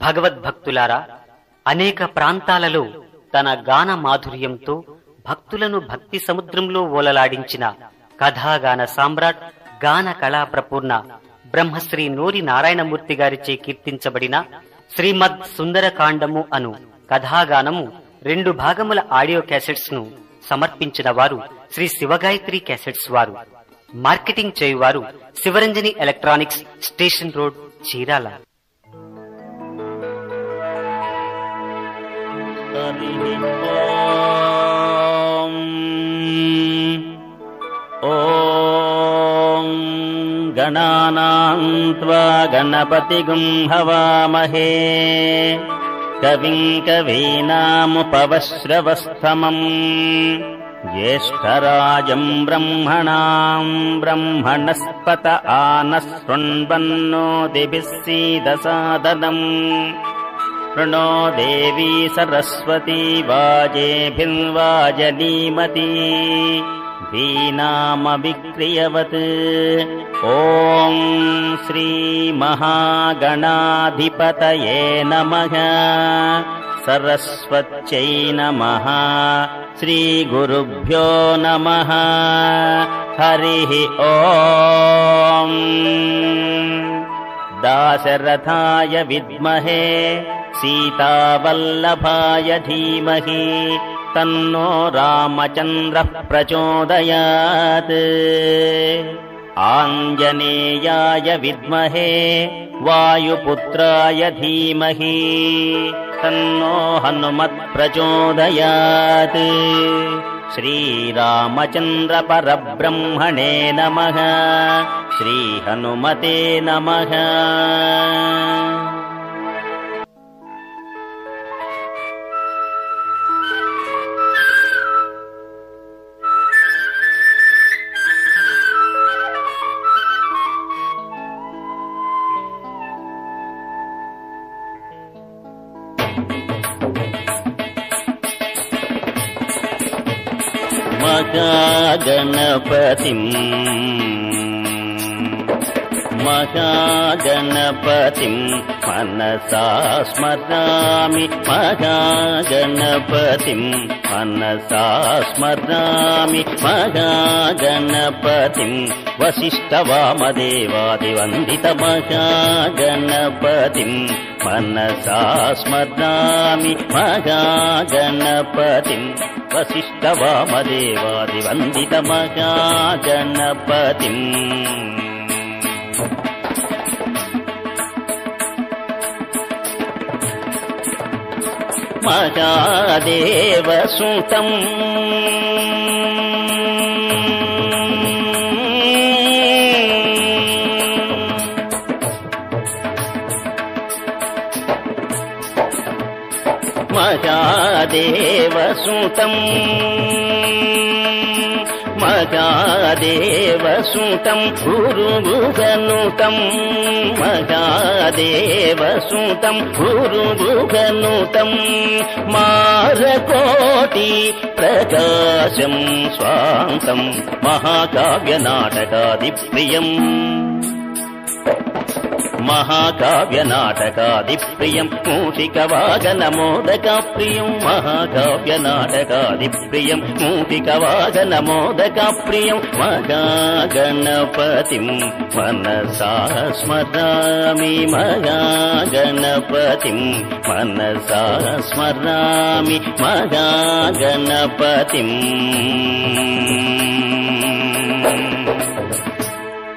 భగవద్భక్తులారా అనేక ప్రాంతాలలో తన గాన మాధుర్యంతో భక్తులను భక్తి సముద్రంలో ఓలలాడించిన కథాగాన సామ్రాట్ గాన కళా ప్రపూర్ణ బ్రహ్మశ్రీ నూరి నారాయణమూర్తి గారిచే కీర్తించబడిన శ్రీమద్ సుందరకాండము అను కథాగానము రెండు భాగముల ఆడియో క్యాసెట్స్ ను సమర్పించిన వారు శ్రీ శివగాయత్రి క్యాసెట్స్ వారు మార్కెటింగ్ చేయువారు Shivaranjani electronics station road Chirala ॐ गणानाम् त्वा गणपतिगुम् हवामहे कविम् कवीनामुपवश्रवस्तमम् ज्येष्ठराजम् ब्रह्मणाम् ब्रह्मणस्पत आनः शृण्वन्नो दिभिः सीदसादनम् प्रणो देवी सरस्वती वाजेभिर्वाजनीमती धीनामविक्रियवत् ॐ श्रीमहागणाधिपतये नमः सरस्वत्यै नमः श्रीगुरुभ्यो नमः हरिः ॐ दाशरथाय विद्महे सीतावल्लभाय धीमहि तन्नो रामचन्द्रः प्रचोदयात् आञ्जनेयाय विद्महे वायुपुत्राय धीमहि तन्नो हनुमत्प्रचोदयात् श्रीरामचन्द्रपरब्रह्मणे नमः श्रीहनुमते नमः महागणपतिम् महागणपतिम् मनसा स्मरामि महागणपतिम् मनसा स्मरामि महागणपतिम् वसिष्ठवामदेवादिवन्दितमहागणपतिम् मनसा स्मरामि महागणपतिम् वसिष्ठवामदेवादिवन्दितमहागणपतिम् महादेवसुतम् महादेवसुतम् महादेवसुतम् गुरुगुगनुतम् महादेवसुतम् गुरुगुगनुतम् मारकोटि प्रकाशम् स्वान्तम् महाकाव्यनाटकादिप्रियम् महाकाव्यनाटकादिप्रियम् मूषिकवागनमोदकप्रियम् महाकाव्यनाटकादिप्रियम् मूषिकवागनमोदकप्रियम् महागणपतिम् मनसा स्मरामि महागणपतिम् मनसा स्मरामि महागणपतिम्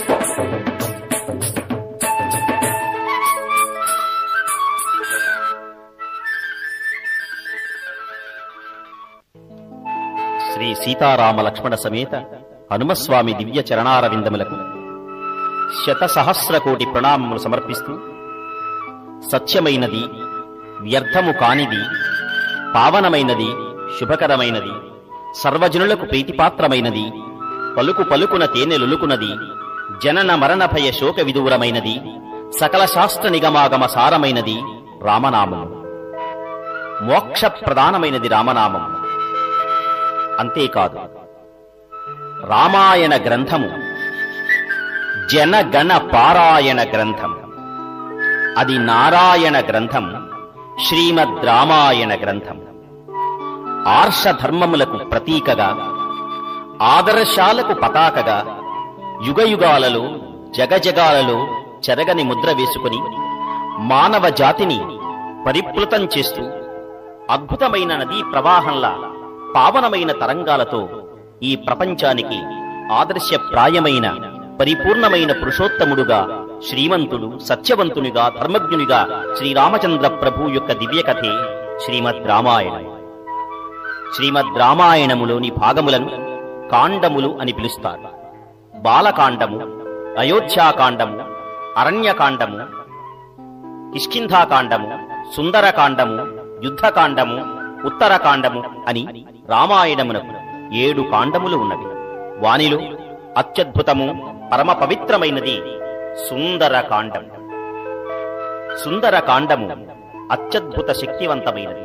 శ్రీ సీతారామ లక్ష్మణ సమేత హనుమస్వామి దివ్య చరణారవిందములకు శత సహస్ర కోటి ప్రణామములు సమర్పిస్తూ సత్యమైనది వ్యర్థము కానిది పావనమైనది శుభకరమైనది సర్వజనులకు ప్రీతిపాత్రమైనది పలుకు పలుకున తేనెలులుకున్నది జనన మరణ భయ శోక విదూరమైనది సకల శాస్త్ర నిగమాగమ సారమైనది రామనామము మోక్ష ప్రధానమైనది రామనామము అంతేకాదు రామాయణ గ్రంథము జనగణ పారాయణ గ్రంథం అది నారాయణ గ్రంథం శ్రీమద్ రామాయణ గ్రంథం ఆర్ష ధర్మములకు ప్రతీకగా ఆదర్శాలకు పతాకగా యుగయుగాలలో జగజగాలలో చెరగని ముద్ర వేసుకుని మానవ జాతిని పరిప్లుతం చేస్తూ అద్భుతమైన నదీ ప్రవాహంలా పావనమైన తరంగాలతో ఈ ప్రపంచానికి ఆదర్శప్రాయమైన పరిపూర్ణమైన పురుషోత్తముడుగా శ్రీమంతుడు సత్యవంతునిగా ధర్మజ్ఞునిగా శ్రీరామచంద్ర ప్రభు యొక్క దివ్య కథే శ్రీమద్ రామాయణం శ్రీమద్ రామాయణములోని భాగములను కాండములు అని పిలుస్తారు బాలకాండము అయోధ్యాకాండము అరణ్యకాండము కిష్కింధాకాండము సుందరకాండము యుద్ధకాండము ఉత్తరకాండము అని రామాయణమునకు ఏడు కాండములు ఉన్నవి వానిలో అత్యద్భుతము పరమ పవిత్రమైనది సుందరకాండం సుందరకాండము అత్యద్భుత శక్తివంతమైనది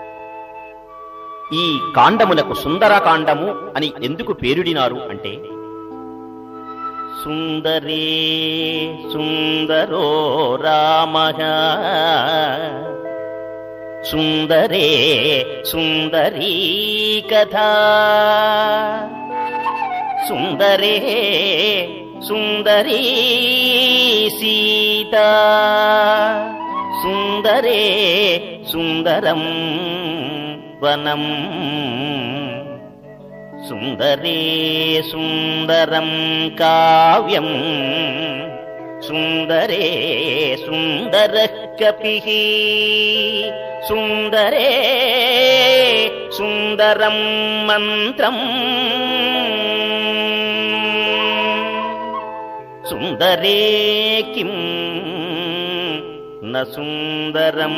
ఈ కాండములకు సుందరకాండము అని ఎందుకు పేరుడినారు అంటే సుందరే సుందరో రామ సుందరే సుందరీ కథా సుందరే సుందరీ సీతా సుందరే సుందరం వనం సుందరే సుందరం కావ్యం సుందరే సుందర కపి సుందరే సుందరం మంత్రం సుందరే కిం న సుందరం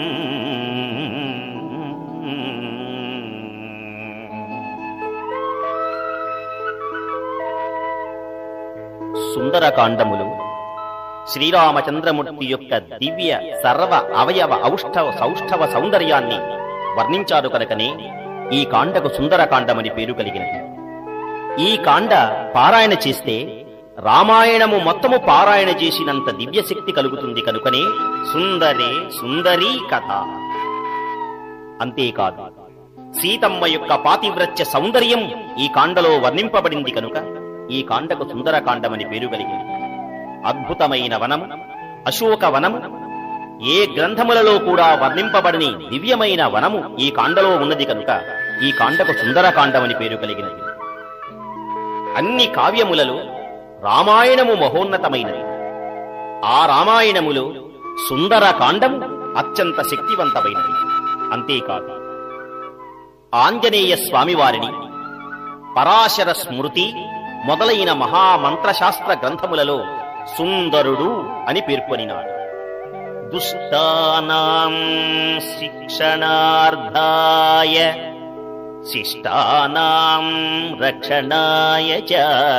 సుందరకాండములు శ్రీరామచంద్రమూర్తి యొక్క దివ్య సర్వ అవయవ ఔష్ఠవ సౌష్ఠవ సౌందర్యాన్ని వర్ణించారు కనుకనే ఈ కాండకు సుందరకాండమని పేరు కలిగినది ఈ కాండ పారాయణ చేస్తే రామాయణము మొత్తము పారాయణ చేసినంత దివ్యశక్తి కలుగుతుంది కనుకనే సుందరే సుందరీ కథ అంతేకాదు సీతమ్మ యొక్క పాతివ్రత్య సౌందర్యం ఈ కాండలో వర్ణింపబడింది కనుక ఈ కాండకు సుందరకాండమని పేరు కలిగింది అద్భుతమైన వనము అశోక వనము ఏ గ్రంథములలో కూడా వర్ణింపబడని దివ్యమైన వనము ఈ కాండలో ఉన్నది కనుక ఈ కాండకు సుందరకాండమని పేరు కలిగినది అన్ని కావ్యములలో రామాయణము మహోన్నతమైనది ఆ రామాయణములో సుందరకాండము అత్యంత శక్తివంతమైనది అంతేకాదు ఆంజనేయ స్వామివారిని పరాశర స్మృతి మొదలైన మహామంత్రశాస్త్ర గ్రంథములలో సుందరుడు అని పేర్కొనినాడు దుష్టానాం శిక్షణార్థాయ శిష్టానాం రక్షణాయ చ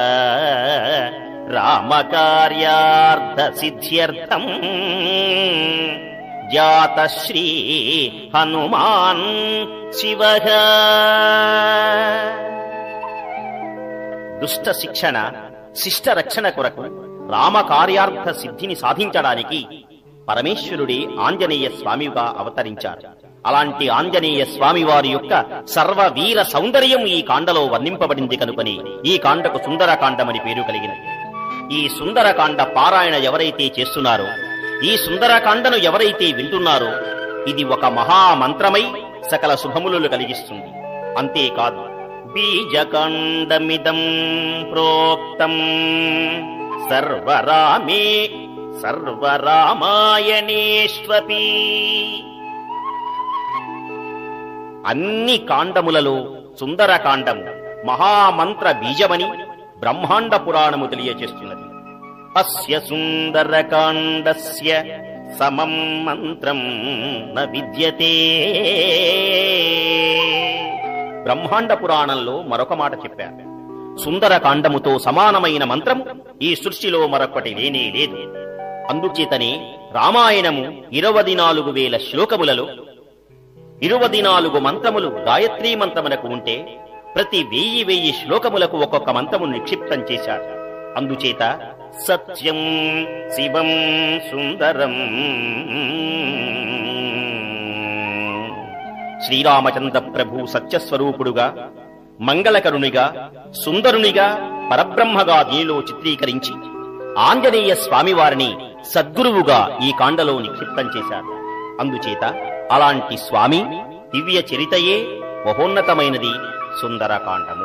రామకార్యార్థ సిద్ధ్యర్థం జాత శ్రీ హనుమాన్ శివ దుష్ట శిక్షణ శిష్ట రక్షణ కొరకు రామకార్యార్థ సిద్ధిని సాధించడానికి పరమేశ్వరుడే ఆంజనేయ స్వామిగా అవతరించారు అలాంటి ఆంజనేయ స్వామి వారి యొక్క సర్వ వీర సౌందర్యం ఈ కాండలో వర్ణింపబడింది కనుకని ఈ కాండకు సుందరకాండమని పేరు కలిగినది ఈ సుందరకాండ పారాయణ ఎవరైతే చేస్తున్నారో ఈ సుందరకాండను ఎవరైతే వింటున్నారో ఇది ఒక మహామంత్రమై సకల శుభములు కలిగిస్తుంది అంతేకాదు బీజకాండమిదం ప్రోక్తం సర్వరామే సర్వరామాయణేష్వపి అన్ని కాండములలో సుందరకాండము మహామంత్ర బీజమని బ్రహ్మాండ పురాణము తెలియజేస్తున్నది అస్య సుందరకాండస్య సమం మంత్రం న విద్యతే బ్రహ్మాండ పురాణంలో మరొక మాట చెప్పారు సుందరకాండముతో సమానమైన మంత్రము ఈ సృష్టిలో మరొకటి లేనే లేదు అందుచేతనే రామాయణము ఇరవది నాలుగు వేల శ్లోకములలో ఇరువది నాలుగు మంత్రములు గాయత్రీ మంత్రములకు ఉంటే ప్రతి వెయ్యి వెయ్యి శ్లోకములకు ఒక్కొక్క మంత్రము నిక్షిప్తం చేశారు అందుచేత సత్యం శివం సుందరం శ్రీరామచంద్ర ప్రభు సత్యస్వరూపుడుగా మంగళకరునిగా సుందరునిగా పరబ్రహ్మగా దీనిలో చిత్రీకరించి ఆంజనేయ స్వామివారిని సద్గురువుగా ఈ కాండలో నిక్షిప్తం చేశారు అందుచేత అలాంటి స్వామి దివ్య చరితయే మహోన్నతమైనది సుందరకాండము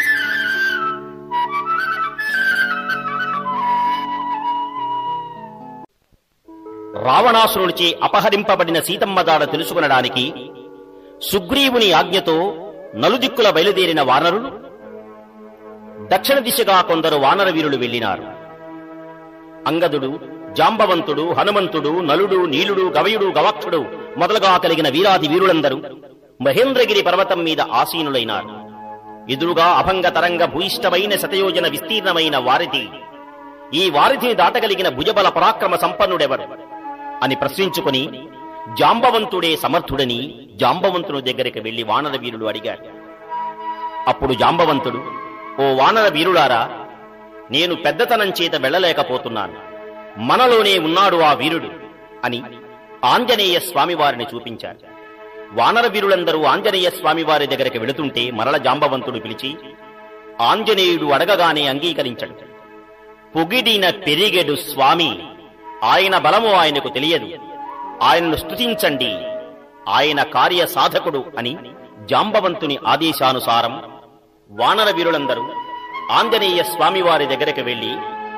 రావణాసురుడిచే అపహరింపబడిన సీతమ్మ జాడ తెలుసుకునడానికి సుగ్రీవుని ఆజ్ఞతో నలుదిక్కుల బయలుదేరిన వానరులు దక్షిణ దిశగా కొందరు వానర వీరులు వెళ్ళినారు అంగదుడు జాంబవంతుడు హనుమంతుడు నలుడు నీలుడు గవయుడు గవాక్షుడు మొదలుగా కలిగిన వీరాది వీరులందరూ మహేంద్రగిరి పర్వతం మీద ఆసీనులైనారు ఎదురుగా అభంగ తరంగ భూయిష్టమైన శతయోజన విస్తీర్ణమైన వారిధి ఈ వారిధిని దాటగలిగిన భుజబల పరాక్రమ సంపన్నుడెవరు అని ప్రశ్నించుకుని జాంబవంతుడే సమర్థుడని జాంబవంతుని దగ్గరికి వెళ్లి వానర వీరులు అడిగాడు అప్పుడు జాంబవంతుడు ఓ వానర వీరులారా నేను పెద్దతనం చేత వెళ్ళలేకపోతున్నాను మనలోనే ఉన్నాడు ఆ వీరుడు అని ఆంజనేయ స్వామివారిని చూపించాడు వానర వీరులందరూ ఆంజనేయ స్వామివారి దగ్గరికి వెళుతుంటే మరల జాంబవంతుడు పిలిచి ఆంజనేయుడు అడగగానే అంగీకరించడు పొగిడిన పెరిగెడు స్వామి ఆయన బలము ఆయనకు తెలియదు ఆయనను స్తుతించండి ఆయన కార్య సాధకుడు అని జాంబవంతుని ఆదేశానుసారం వానర వీరులందరూ ఆంజనేయ స్వామివారి దగ్గరికి వెళ్లి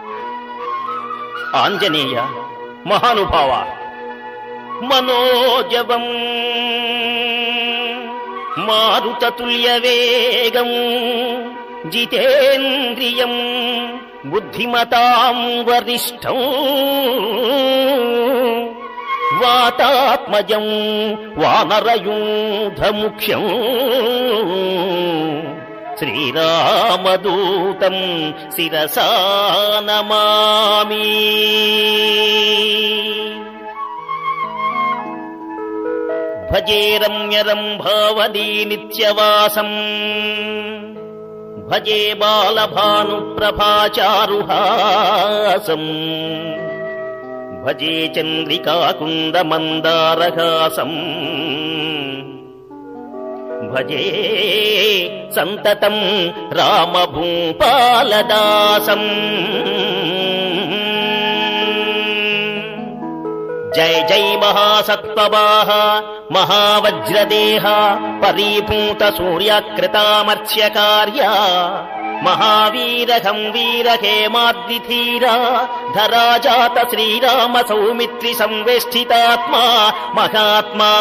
ఆంజనేయ మహానుభావ మనోజవం మారుతతుల్య వేగం జితేంద్రియం బుద్ధిమతాం వరిష్టం వాతాత్మజం వానరయూధముఖ్యం శ్రీరామదూతం శిరసా నమామి భజే రమ్యరం భావదీ నిత్యవాసం భజే బాలభానుప్రభాచారుహాసం భజే చంద్రికాకుందమందారహాసం భజే సంతతం రామభూపాలదాసం జయ జై మహాసత్వవాహ మహావజ్రదేహ పరీభూత సూర్యాకృతామర్చ్య కార్య మహావీరహం వీర హేమాద్రిధీర ధరాజాత శ్రీరామ సౌమిత్రి సంవేష్టితాత్మా మహాత్మా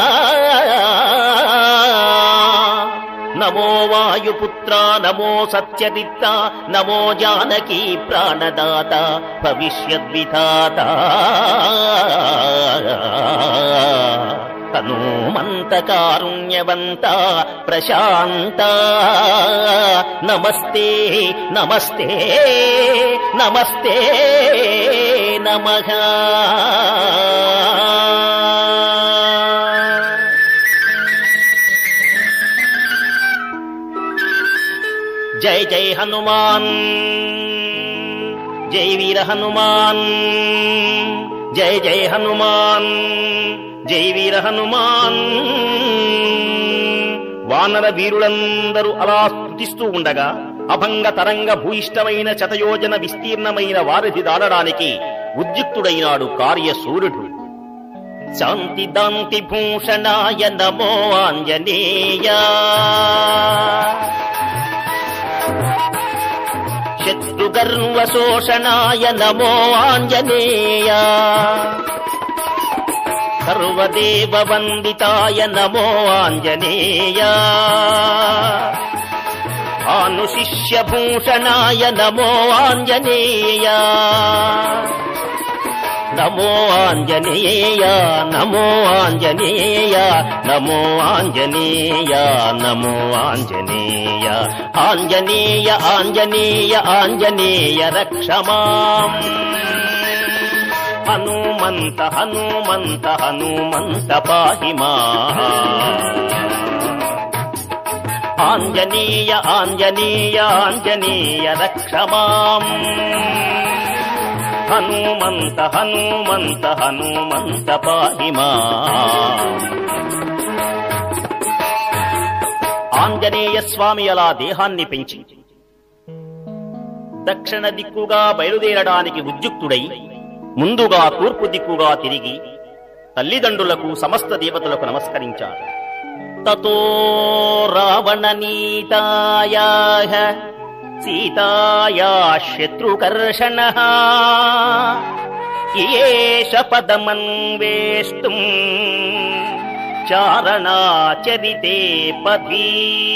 నమో వాయుపుత్ర నమో సత్యదిత్త నమో జానకీ ప్రాణదాత భవిష్యద్విధాత హనుమంత కారుణ్యవంత ప్రశాంత నమస్తే నమస్తే నమస్తే నమః జై జై హనుమాన్ జై వీర హనుమాన్ జై జై హనుమాన్ జై వీర హనుమాన్ వానర వీరులందరూ అలా స్తుతిస్తూ ఉండగా అభంగ తరంగ భూయిష్టమైన శతయోజన విస్తీర్ణమైన వారిధి దాడడానికి ఉద్యుక్తుడైనాడు కార్యసూర్యుడు శాంతి దాంతి భూషణాయ నమో ఆంజనేయ శత్రుగర్వ శోషణాయ నమో ఆంజనేయ సర్వదేవ వందితాయ నమో ఆంజనేయ భానుశిష్య భూషణాయ నమో ఆంజనేయ నమో ఆంజనేయ నమో ఆంజనేయ నమో ఆంజనేయ నమో ఆంజనేయ ఆంజనేయ ఆంజనేయ ఆంజనేయ రక్షమాం హనుమంత హనుమంత హనుమంత పాహి మా ఆంజనేయ ఆంజనేయ ఆంజనేయ రక్షమాం హనుమంత హనుమంత హనుమంత పాహిమా ఆంజనేయ స్వామి అలా దేహాన్ని పెంచి దక్షిణ దిక్కుగా బయలుదేరడానికి ఉద్యుక్తుడై ముందుగా తూర్పు దిక్కుగా తిరిగి తల్లిదండ్రులకు సమస్త దేవతలకు నమస్కరించాడు తతో రావణ నీతాయా సీతాయా శత్రుకర్షణ ఏష పదమన్వేష్టం చారణాచరితే పథీ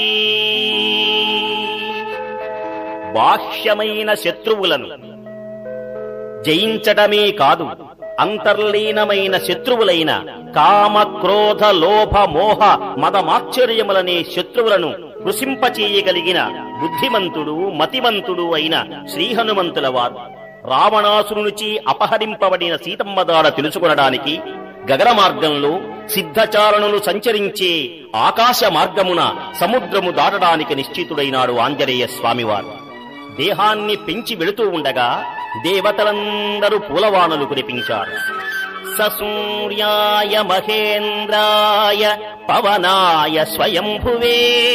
బాహ్యమైన శత్రువులను జయించటమే కాదు అంతర్లీనమైన శత్రువులైన కామ క్రోధ లోభ మోహ మదమాశ్చర్యములనే శత్రువులను కృషింపచేయగలిగిన బుద్ధిమంతుడు మతిమంతుడు అయిన శ్రీహనుమంతుల వారు రావణాసురునిచి అపహరింపబడిన సీతమ్మదాడ తెలుసుకొనడానికి గగన మార్గంలో సిద్ధచారణులు సంచరించే ఆకాశ మార్గమున సముద్రము దాటడానికి నిశ్చితుడైనాడు ఆంజనేయ స్వామివారు దేహాన్ని పెంచి వెళుతూ ఉండగా దేవతలందరూ పూలవానలు కురిపించారు ససూర్యాయ మహేంద్రాయ పవనాయ స్వయంభువే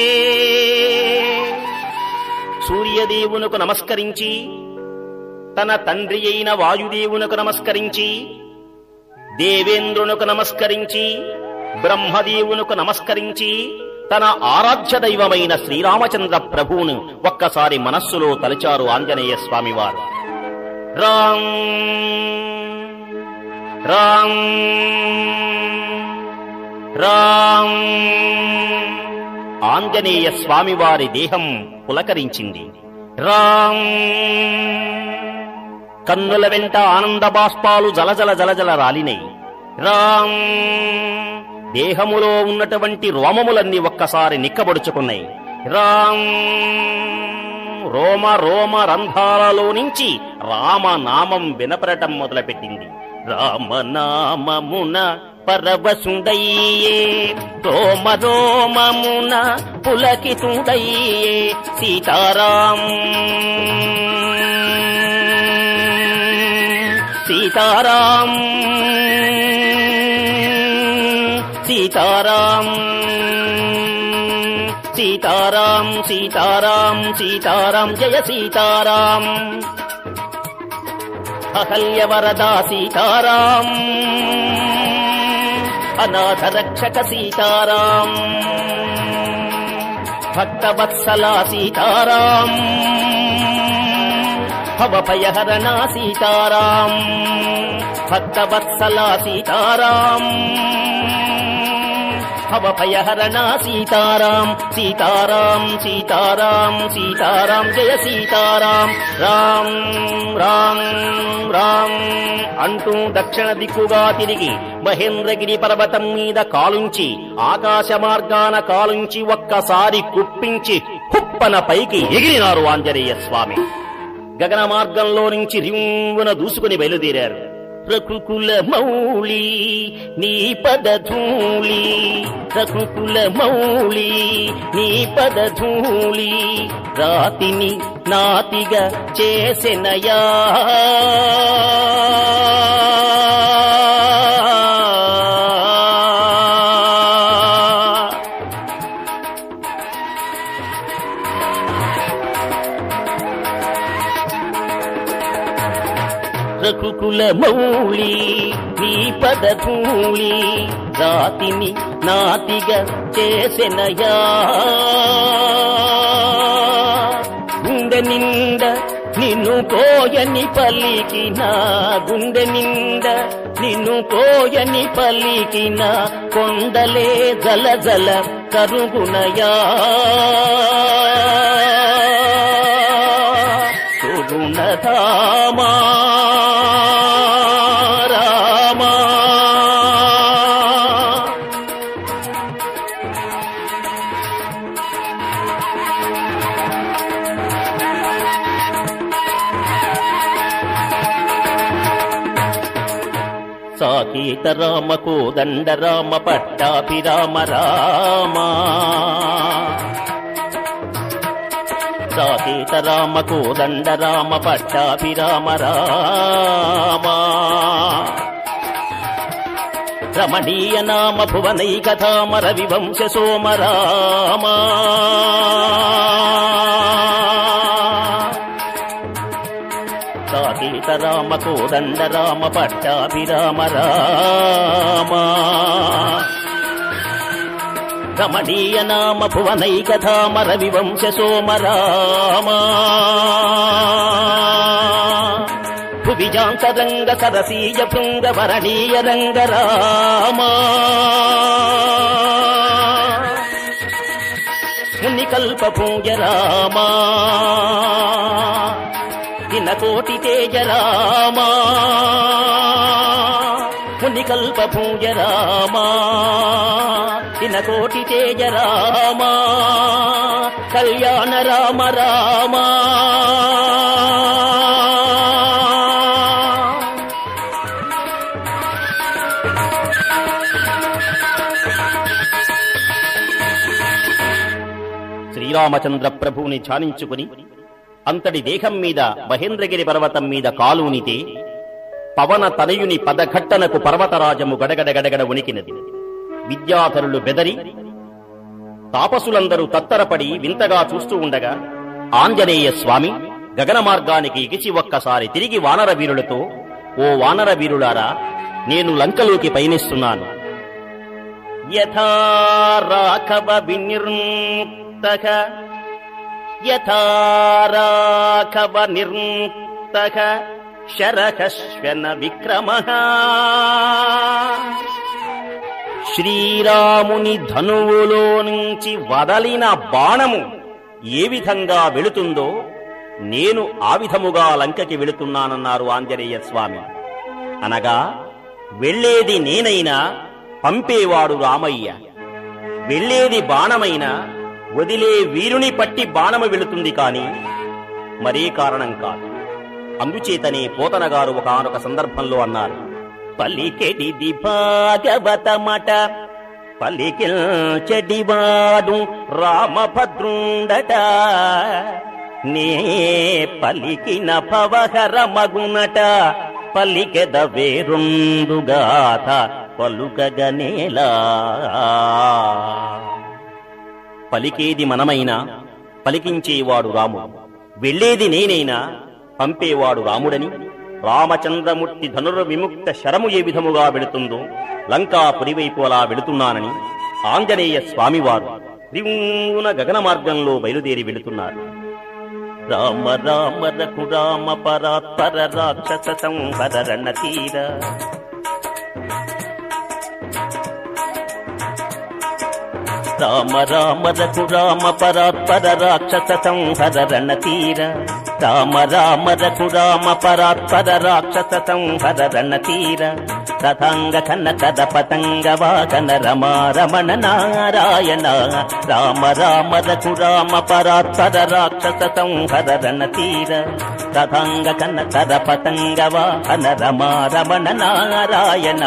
సూర్యదేవునకు నమస్కరించి తన తండ్రి అయిన వాయుదేవునకు నమస్కరించి దేవేంద్రునకు నమస్కరించి బ్రహ్మదేవునకు నమస్కరించి తన ఆరాధ్య దైవమైన శ్రీరామచంద్ర ప్రభువును ఒక్కసారి మనస్సులో తలిచారు ఆంజనేయ స్వామివారు రామ్ రామ్ రామ్ ఆంజనేయ స్వామివారి దేహం పులకరించింది రామ్ కన్నుల వెంట ఆనంద బాష్పాలు జలజల జలజల రాలినై రామ్ దేహములో ఉన్నటువంటి రోమములన్నీ ఒక్కసారి నిక్కబడుచుకున్నాయి రామ్ రోమ రోమ రంధ్రాలలో నుంచి రామనామం వినపడటం మొదలుపెట్టింది రామనామమున పరవశుడయ్యే రోమ రోమమున పులకితుడయ్యే సీతారాం సీతారాం సీతారాం సీతారాం సీతారాం సీతారాం జయ సీతారాం అహల్యవరదా సీతారాం అనాథ రక్షక సీతారాం భక్తవత్సలా సీతారాం భవభయహరణ సీతారాం భక్తవత్సలా సీతారాం భవభయహరణ సీతారాం సీతారాం సీతారాం సీతారాం జయ సీతారాం రాం రాం రాం అంటూ దక్షిణ దిక్కుగా తిరిగి మహేంద్రగిరి పర్వతం మీద కాలుంచి ఆకాశ మార్గాన కాలుంచి ఒక్కసారి కుప్పించి కుప్పన పైకి ఎగిరినారు ఆంజనేయ స్వామి గగన మార్గంలో నుంచి రింగున దూసుకుని బయలుదేరారు రఘుకుల మౌళి నీ పదధూళి రఘుకుల మౌళి నీ పదధూళి రాతిని నాతిగా చేసెనయా రఘుకుల మౌళి నీ పదధూళి రాతిని నాతిగా చేసెనయా గుండె నిండ నిన్ను కోయని పలికిన గుండె నిండ నిన్ను కోయని పలికిన కొండలే జల జల కరుగునయా సుగుణధామా రామా సాకేత రామ కోదండ రామ పట్టాభిరామ రామ సాకేత రామ కోదండ రామ పట్టాభిరామ రామ రమణీయ నామ భువనైకథామ రవివంశ సోమ రామ సాకేత రామ కోదండ రామ పట్టాభిరామ రామ రమణీయ నామ భువనైకథామ రవివంశ సోమ రామ భువిజాంతరంగ సరసీయ భృంగ వరణీయ రంగ రామ మునికల్ప భూయ రామ దినకోటి తేజ రామ మునికల్ప భూయ రామ దినకోటి తేజ రామ కళ్యాణ రామ రామ శ్రీరామచంద్ర ప్రభువుని ధ్యానించుకుని అంతటి దేహం మీద మహేంద్రగిరి పర్వతం మీద కాలునితే పవన తనయుని పదఘట్టనకు పర్వతరాజము గడగడ గడగడ ఉనికినది విద్యాధరులు బెదరి తాపసులందరూ తత్తరపడి వింతగా చూస్తూ ఉండగా ఆంజనేయ స్వామి గగన మార్గానికి ఎగిసి ఒక్కసారి తిరిగి వానర వీరులతో ఓ వానర వీరులారా నేను లంకలోకి పయనిస్తున్నాను యథా రాఘవ వినిర్ముక్తః యథా రాఘవ నిర్ముక్తః శరకశ్వన విక్రమః శ్రీరాముని ధనువులో నుంచి వదలిన బాణము ఏ విధంగా వెళుతుందో నేను ఆ విధముగా లంకకి వెళుతున్నానన్నారు ఆంజనేయ స్వామి అనగా వెళ్ళేది నేనైనా పంపేవాడు రామయ్య వెళ్ళేది బాణమైనా వదిలే వీరుని పట్టి బాణము వెళుతుంది కాని మరే కారణం కాదు అందుచేతనే పోతన గారు ఒకనొక సందర్భంలో అన్నారు పలికెడిది భాగవతమట పలికిల్చెడివాడు రామభద్రుండట నే పలికిన పవహర మగునట పలికెద వేరుందుగాథ పలుకగనేలా పలికేది మనమైనా పలికించేవాడు రాముడు వెళ్ళేది నేనైనా పంపేవాడు రాముడని రామచంద్రమూర్తి ధనుర్ విముక్త శరము ఏ విధముగా వెళుతుందో లంకాపురి వైపు అలా వెళుతున్నానని ఆంజనేయ స్వామివారు రివున గగన మార్గంలో బయలుదేరి వెళుతున్నారు రామ రామ రఘురామ పరాత్పర రాక్షస సంహర రణతీర రామ రామ రఘురామ పరాత్పర రాక్షస సంహర రణతీర రామ రామ రఘురామ పరాత్పర రాక్షస సంహర రణతీర తథాంగ కన్న తద పతంగ వాకన రమా రమణ నారాయణ రామ రామ రఘురామ పరాత్పర రాక్షస సంహర రణతీర తథాంగ కన్న తద పతంగ వాకన రమా రమణ నారాయణ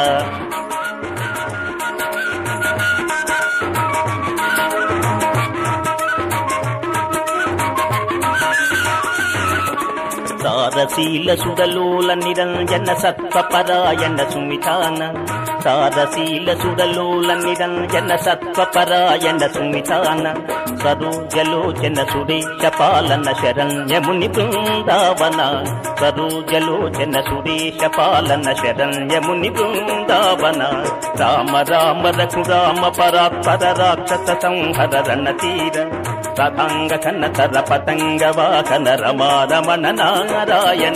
సారశీల సుడలోల నిరంజన సత్వపరాయణ సుమితాన సారశీల సుడలోల నిరంజన సత్వపరాయణ సుమితాన సరోజలోచన సురేశ పాలన శరణ్యముని బృందావన సరోజలోచన సురేశ పాలన శరణ్యముని బృందావన రామ రామ రఘురామ పరాత్పర రాక్షస సంహర రణతీర తథాంగ కన్న తర పతంగ వాహన రమా రమణ నారాయణ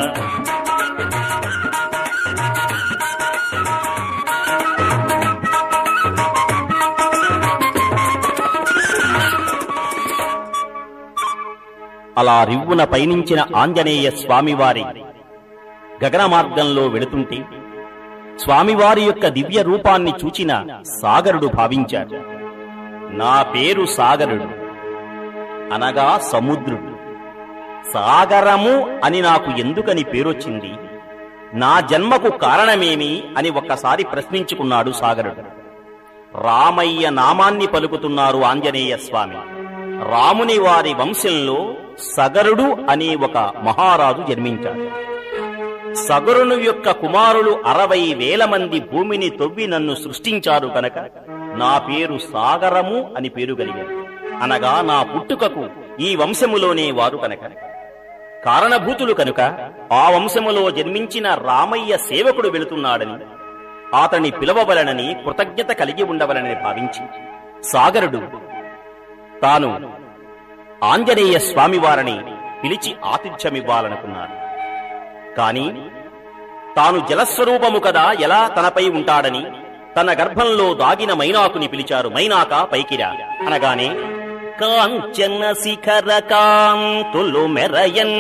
అలా రివ్వున పయనించిన ఆంజనేయ స్వామివారి గగన మార్గంలో వెళుతుంటే స్వామివారి యొక్క దివ్య రూపాన్ని చూచిన సాగరుడు భావించాడు నా పేరు సాగరుడు అనగా సముద్రుడు సాగరము అని నాకు ఎందుకని పేరొచ్చింది నా జన్మకు కారణమేమి అని ఒక్కసారి ప్రశ్నించుకున్నాడు సాగరుడు రామయ్య నామాన్ని పలుకుతున్నారు ఆంజనేయ స్వామి రాముని వారి వంశంలో సగరుడు అనే ఒక మహారాజు జన్మించాడు సగరుని యొక్క కుమారులు అరవై వేల మంది భూమిని తవ్వి నన్ను సృష్టించారు కనుక నా పేరు సాగరము అని పేరు కలిగారు అనగా నా పుట్టుకకు ఈ వంశములోనే వారు కనుక కారణభూతులు కనుక ఆ వంశములో జన్మించిన రామయ్య సేవకుడు వెళుతున్నాడని అతని పిలవవలనని కృతజ్ఞత కలిగి ఉండవలనని భావించి సాగరుడు తాను ఆంజనేయ స్వామివారిని పిలిచి ఆతిథ్యమివ్వాలనుకున్నాడు కాని తాను జలస్వరూపము కదా ఎలా తనపై ఉంటాడని తన గర్భంలో దాగిన మైనాకుని పిలిచారు మైనాక పైకిరా అనగానే కాంచన శిఖర కాంతులు మెరయన్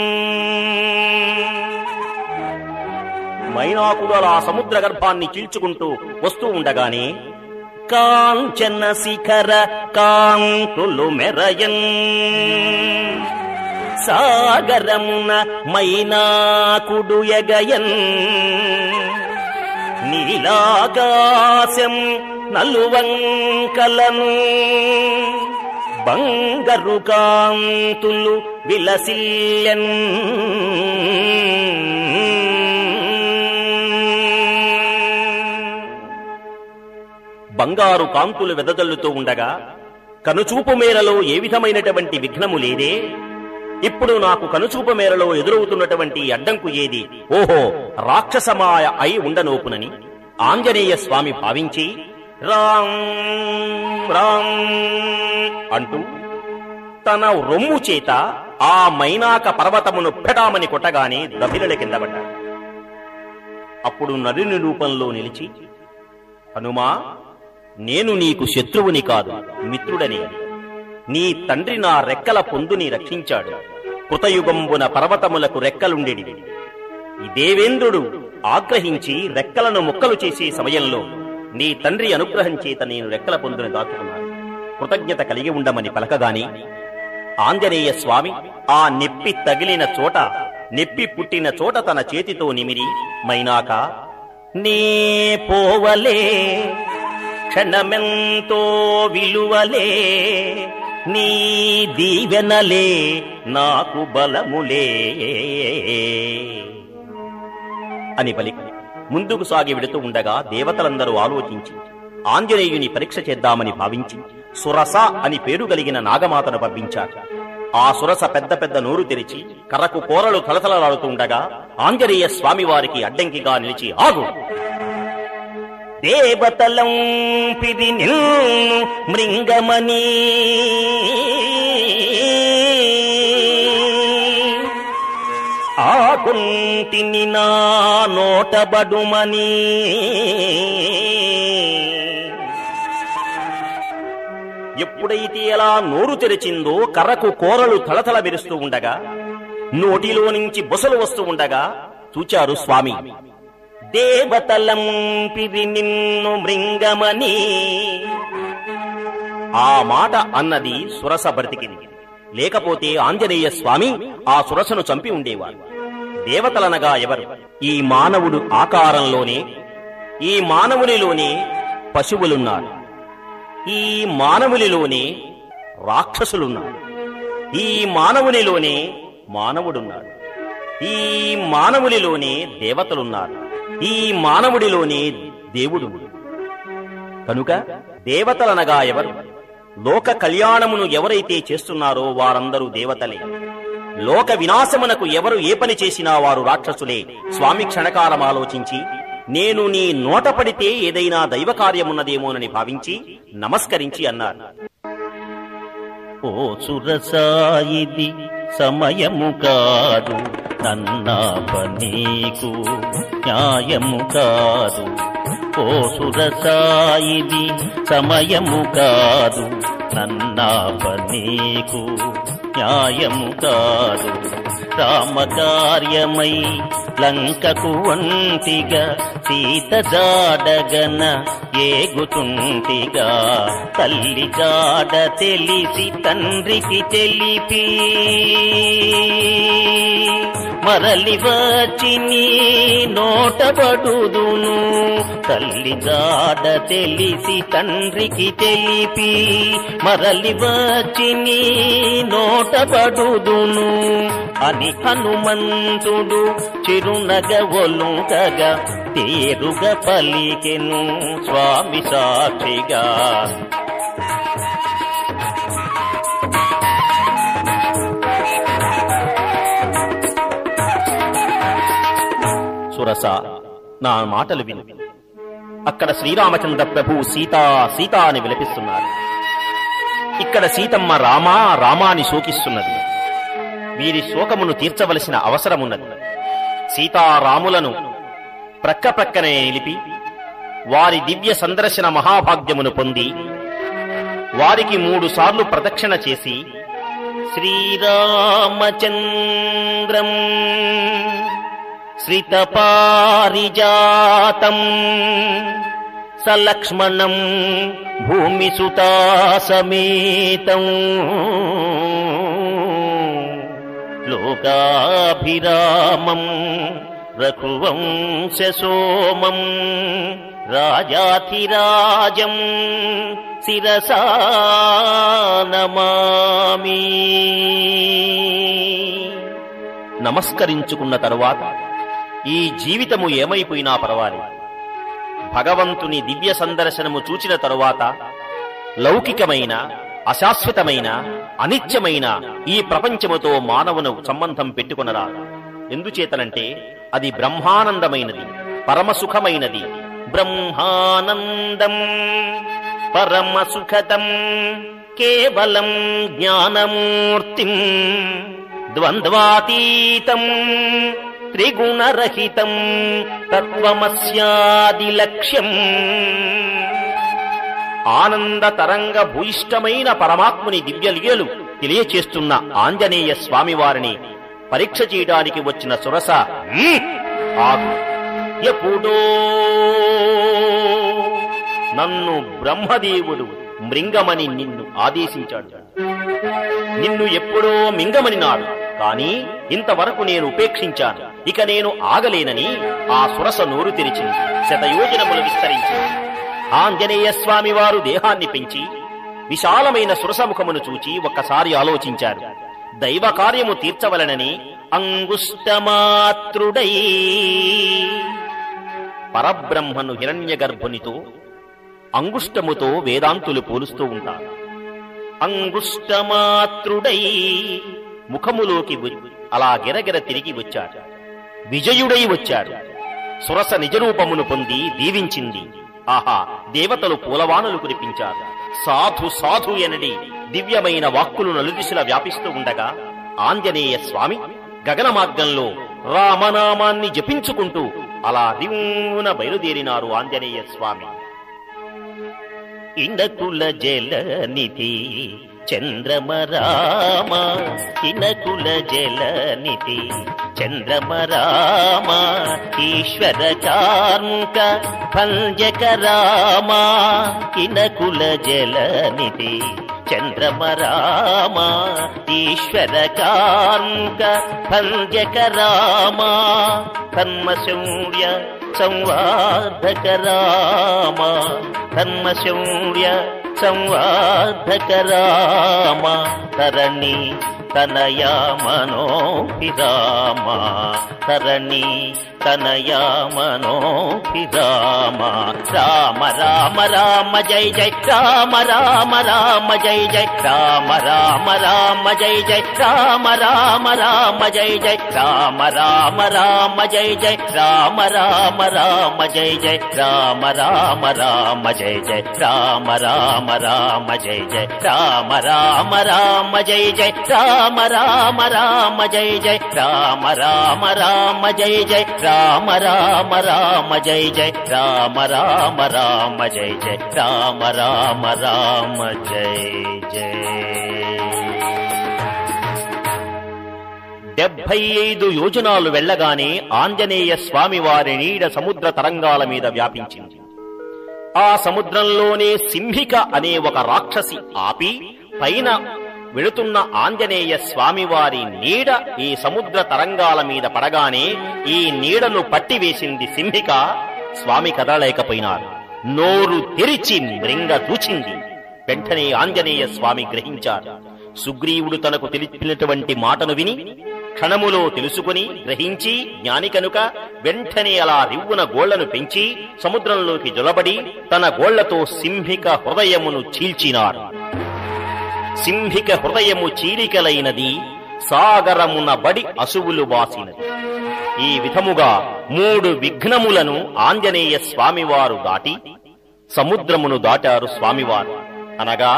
మైనాకుడు అలా సముద్ర గర్భాన్ని చీల్చుకుంటూ వస్తూ ఉండగానే కాంచన శిఖర కాంతులు మెరయన్ సాగరమున మైనాకుడు ఎగయన్ నీలాకాశం నలువంకలను బంగరు కాంతులు విలసిల్లెన్ బంగారు కాంతులు వెదజల్లుతూ ఉండగా కనుచూపు మేరలో ఏ విధమైనటువంటి విఘ్నము లేదే ఇప్పుడు నాకు కనుచూపు మేరలో ఎదురవుతున్నటువంటి అడ్డంకు ఏది ఓహో రాక్షసమాయ అయి ఉండనోపునని ఆంజనేయ స్వామి భావించి రామ్ రామ్ అంటూ తన రొమ్ము చేత ఆ మైనాక పర్వతమును పెటామని కొట్టగానే దభిలల కింద పడ్డాడు అప్పుడు నరుని రూపంలో నిలిచి హనుమా నేను నీకు శత్రువుని కాదు మిత్రుడని నీ తండ్రి నా రెక్కల పొందుని రక్షించాడు కృతయుగంబున పర్వతములకు రెక్కలుండెడి ఈ దేవేంద్రుడు ఆగ్రహించి రెక్కలను ముక్కలు చేసే సమయంలో నీ తండ్రి అనుగ్రహం చేత నేను రెక్కల పొందుని దాచుకున్నాను కృతజ్ఞత కలిగి ఉండమని పలకగాని ఆంజనేయ స్వామి ఆ నెప్పి తగిలిన చోట నెప్పి పుట్టిన చోట తన చేతితో నిమిరి మైనాక నీ పోవలే క్షణమెంతో విలువలే నీ దీవెనలే నాకు బలములే అని పలికి ముందుకు సాగి వెడుతూ ఉండగా దేవతలందరూ ఆలోచించి ఆంజనేయుని పరీక్ష చేద్దామని భావించి సురస అని పేరు కలిగిన నాగమాతను పంపించారు ఆ సురస పెద్ద పెద్ద నోరు తెరిచి కర్రకు కూరలు తలతలలాడుతూ ఉండగా ఆంజనేయ స్వామి వారికి అడ్డంకిగా నిలిచి ఆగు దేవతలం పిది నిన్ను మృంగమని ఆకుంటిని నా నోటబడుమని ఎప్పుడైతే అలా నోరు తెరిచిందో కర్రకు కోరలు తలతల మెరుస్తూ ఉండగా నోటిలో నుంచి బొసలు వస్తూ ఉండగా చూచారు స్వామి దేవతలం పిది నిన్ను మృంగమని ఆ మాట అన్నది సురస బ్రతికింది లేకపోతే ఆంజనేయ స్వామి ఆ సురసను చంపి ఉండేవాడు దేవతలనగా ఎవరు ఈ మానవుడు ఆకారంలోనే ఈ మానవునిలోనే పశువులున్నారు ఈ మానవునిలోనే రాక్షసులున్నారు ఈ మానవునిలోనే మానవుడున్నాడు ఈ మానవునిలోనే దేవతలున్నారు ఈ మానవుడిలోనే దేవుడు కనుక దేవతలనగా ఎవరు లోక కళ్యాణమును ఎవరైతే చేస్తున్నారో వారందరూ దేవతలే లోక వినాశమునకు ఎవరు ఏ పని చేసినా వారు రాక్షసులే స్వామి క్షణకాలం ఆలోచించి నేను నీ నోట పడితే ఏదైనా దైవ కార్యమున్నదేమోనని భావించి నమస్కరించి అన్నారు ఓ సురసాయిది సమయము కాదు నన్నాప నీకు న్యాయము కాదు ఓ సురసాయిది సమయము కాదు నన్నాప నీకు న్యాయము కాదు రామకార్యమై లంకకు వంటిగా సీత జాడగన ఏగుతుంటిగా తల్లి జాడ తెలిసి తండ్రికి తెలిపి మరలి వచ్చి నీ నోటపడుదును తల్లి జాడ తెలిసి తండ్రికి తెలిపి మరలి వచ్చి నీ నోటపడుదును అని హనుమంతుడు చిరునగ ఒలుగగా తేరుగా పలికెను స్వామి సాక్షిగా సురస నా మాటలు విను అక్కడ శ్రీరామచంద్ర ప్రభు సీతా సీతా అని విలపిస్తున్నారు ఇక్కడ సీతమ్మ రామా రామా అని శోకిస్తున్నది వీరి శోకమును తీర్చవలసిన అవసరమున్నది సీతారాములను ప్రక్క ప్రక్కనే నిలిపి వారి దివ్య సందర్శన మహాభాగ్యమును పొంది వారికి మూడు సార్లు ప్రదక్షిణ చేసి శ్రీరామచంద్రం శ్రితపారిజాతం సలక్ష్మణం భూమిసుతాసమేతం లోకాభిరామం రఘువంశసోమం రాజాధిరాజం శిరసా నమామి నమస్కరించుకున్న తరువాత ఈ జీవితము ఏమైపోయినా పర్వాలేదు భగవంతుని దివ్య సందర్శనము చూచిన తరువాత లౌకికమైన అశాశ్వతమైన అనిత్యమైన ఈ ప్రపంచముతో మానవును సంబంధం పెట్టుకొనరాదు ఎందుచేతనంటే అది బ్రహ్మానందమైనది పరమసుఖమైనది బ్రహ్మానందం పరమసుఖదం కేవలం జ్ఞానమూర్తిం ద్వంద్వాతీతం త్రిగుణరహితం తత్వమస్యాది లక్ష్యం ఆనంద తరంగ భూయిష్టమైన పరమాత్ముని దివ్యలీలలు తెలియచేస్తున్న ఆంజనేయ స్వామి వారిని పరీక్ష చేయడానికి వచ్చిన సురస "ఉమ్, ఆగు ఎప్పుడో నన్ను బ్రహ్మదేవుడు మృంగమని నిన్ను ఆదేశించాడు నిన్ను ఎప్పుడో మింగమనినాడు కాని ఇంతవరకు నేను ఉపేక్షించాను ఇక నేను ఆగలేనని ఆ సురస నోరు తెరిచింది శతయోజనములు విస్తరించింది ఆంజనేయ స్వామి వారు దేహాన్ని పెంచి విశాలమైన సురసముఖమును చూచి ఒక్కసారి ఆలోచించారు దైవ కార్యము తీర్చవలనని అంగుష్టమాత్రుడై పరబ్రహ్మను హిరణ్య గర్భునితో అంగుష్టముతో వేదాంతులు పోలుస్తూ ఉంటారు అంగుష్టమాత్రుడై ముఖములోకి వ- అలా గిరగిర తిరిగి వచ్చాడు విజయుడై వచ్చాడు సురస నిజరూపమును పొంది దీవించింది ఆహా దేవతలు పూలవానులు కురిపించారు సాధు సాధు ఎనడి దివ్యమైన వాక్కులు నలుదిశల వ్యాపిస్తూ ఉండగా ఆంజనేయ స్వామి గగన మార్గంలో రామనామాన్ని జపించుకుంటూ అలా రివ్వున బయలుదేరినారు ఆంజనేయ స్వామి ఇనకుల జలనిధి చంద్రమ రామ ఇనకుల జలనిధి చంద్రమ రామ ఈశ్వర కార్ముక భంజక రామ ఇనకుల జలనిధి చంద్రమ రామ ఈశ్వర కార్ముక భంజక రామ కర్మశౌర్య సంవార్ధక రామ ధర్మశౌర్య సంవార్ధక రామ తరణి తనయా మనోభిరామ తరణి తనయా మనోభిరామ రామ రామ రామ జై జై రామ రామ రామ జై జై రామ రామ రామ జై జై రామ రామ రామ జై జై రామ రామ రామ జై జై రామ రామ రామ జై జై రామ రామ రామ జై జై రామ రామ రామ జై జై రామ రామ రామ జై జై రామ రామ రామ జై జై రామ రామ రామ జై జై రామ రామ రామ జై జై రామ రామ రామ జై జై రామ రామ రామ జై జై డెబ్బై ఐదు యోజనాలు వెళ్ళగానే ఆంజనేయ స్వామి వారి నీడ సముద్ర తరంగాల మీద వ్యాపించింది ఆ సముద్రంలోనే సింహిక అనే ఒక రాక్షసి ఆపి పైన వెళుతున్న ఆంజనేయ స్వామివారి నీడ ఈ సముద్ర తరంగాల మీద పడగానే ఈ నీడను పట్టివేసింది సింహిక స్వామి కదలలేకపోయినారు నోరు తెరిచి మృంగ దూచింది వెంటనే ఆంజనేయ స్వామి గ్రహించారు సుగ్రీవుడు తనకు తెలిపినటువంటి మాటను విని క్షణములో తెలుసుకుని గ్రహించి జ్ఞాని కనుక వెంటనే అలా రివ్వున గోళ్లను పెంచి సముద్రంలోకి జొలబడి తన గోళ్లతో సింహిక హృదయమును చీల్చినారు సింహిక హృదయము చీలికలైనది సాగరమున బడి అసువులు వాసినది ఈ విధముగా మూడు విఘ్నములను ఆంజనేయ స్వామివారు దాటి సముద్రమును దాటారు స్వామివారు అనగా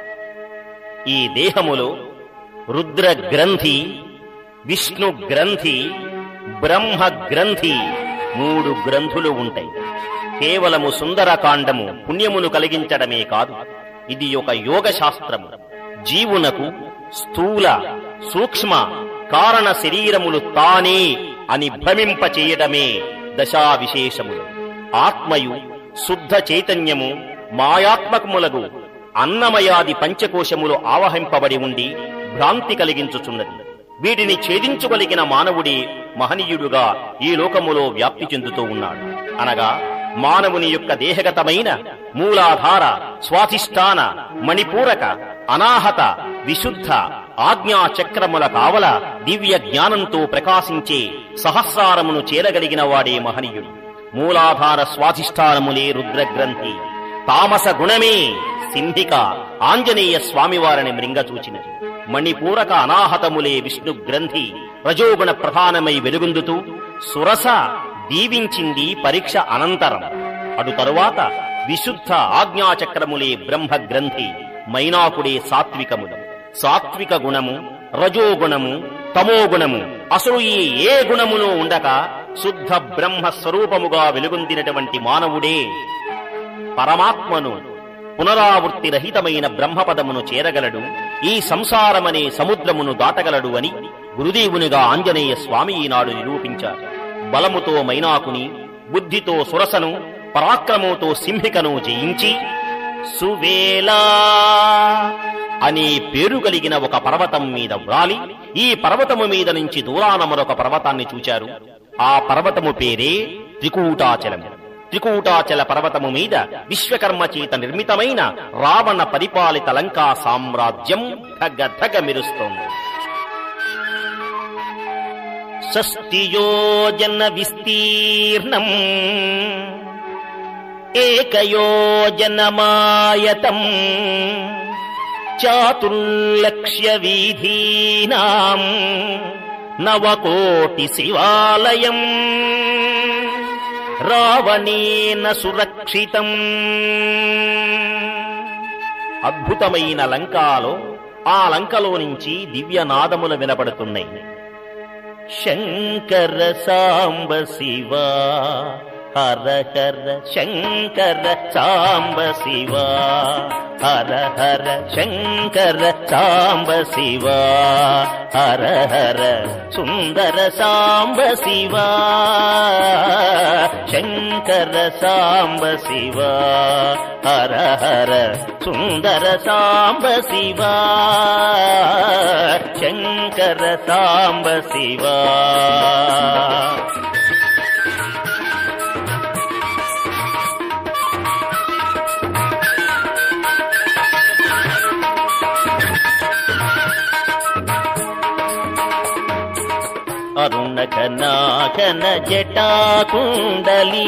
ఈ దేహములో రుద్ర గ్రంథి విష్ణు గ్రంథి బ్రహ్మ గ్రంథి మూడు గ్రంథులు ఉంటాయి కేవలము సుందరకాండము పుణ్యమును కలిగించడమే కాదు ఇది ఒక యోగ శాస్త్రము జీవునకు స్థూల సూక్ష్మ కారణ శరీరములు తానే అని భ్రమింప చేయడమే దశా విశేషములు ఆత్మయు శుద్ధ చైతన్యము మాయాత్మకములగు అన్నమయాది పంచకోశములు ఆవహింపబడి ఉండి భ్రాంతి కలిగించుచున్నది వీటిని ఛేదించుగలిగిన మానవుడి మహనీయుడుగా ఈ లోకములో వ్యాప్తి చెందుతూ ఉన్నాడు అనగా మానవుని యొక్క దేహగతమైన మూలాధార స్వాధిష్టాన మణిపూరక అనాహత విశుద్ధ ఆజ్ఞా చక్రముల కావల దివ్య జ్ఞానంతో ప్రకాశించే సహస్రారమును చేరగలిగిన వాడే మహనీయుడు మూలాధార స్వాధిష్టానములే రుద్రగ్రంథి తామస గుణమే సింహిక ఆంజనేయ స్వామివారిని మృంగచూచినది మణిపూరక అనాహతములే విష్ణు గ్రంథి రజోగుణ ప్రధానమై వెలుగొందుతూ సురస దీవించింది పరీక్ష అనంతరం అటు తరువాత విశుద్ధ ఆజ్ఞాచక్రములే బ్రహ్మ గ్రంథి మైనాకుడే సాత్వికములు సాత్విక గుణము రజోగుణము తమోగుణము అసలు ఈ ఏ గుణమును ఉండక శుద్ధ బ్రహ్మ స్వరూపముగా వెలుగొందినటువంటి మానవుడే పరమాత్మను పునరావృత్తి రహితమైన బ్రహ్మపదమును చేరగలడు ఈ సంసారమనే సముద్రమును దాటగలడు అని గురుదేవునిగా ఆంజనేయ స్వామి ఈనాడు నిరూపించారు బలముతో మైనాకుని బుద్ధితో సురసను పరాక్రమంతో సింహికను జయించి సువేలా అనే పేరు కలిగిన ఒక పర్వతం మీద వ్రాలి ఈ పర్వతము మీద నుంచి దూరాన మరొక పర్వతాన్ని చూచారు ఆ పర్వతము పేరే త్రికూటాచలము త్రికూటాచల పర్వతము మీద విశ్వకర్మ చేత నిర్మితమైన రావణ పరిపాలిత లంకా సామ్రాజ్యం ధగ ధగ మెరుస్తోంది షష్టియోజన విస్తీర్ణం ఏకయోజనమాయతం చాతుర్లక్ష్య వీధీనాం నవకోటి శివాలయం రావణేన సురక్షితం అద్భుతమైన లంకాలో ఆ లంకలో నుంచి దివ్యనాదములు వినపడుతున్నాయి శంకర సాంబ శివ హర హర శంకర సాంబ శివ హర హర శంకర సాంబ శివ హర హర సుందర సాంబ శివ శంకర సాంబ శివ హర హర సుందర సాంబ శివ శంకర సాంబ శివ అరుణకనాకన జటాకుండలి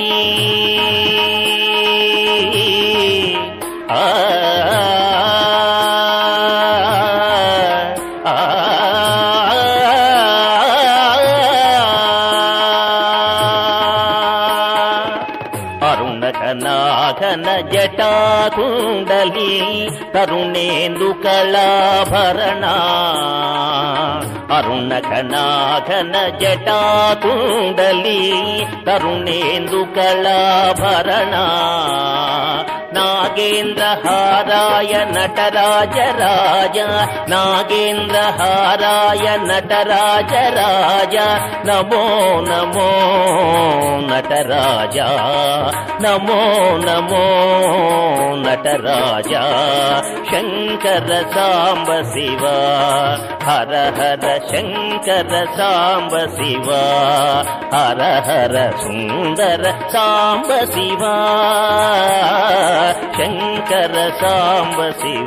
ఆ ఆ, అరుణకనాకన జటాకుండలి తరుణేందు కళాభరణ అరుణకనాఘన జటాకుండలి తరుణేందు కళాభరణ నాగేంద్రహారాయ నటరాజ రాజ నాగేంద్రహారాయ నటరాజ రాజ నమో నమో నటరాజ నమో నమో నటరాజ శంకర సాంబ శివ హర హర శంకర సాంబ శివ హర హర సుందర సాంబ శివ శంకర సాంబ శివ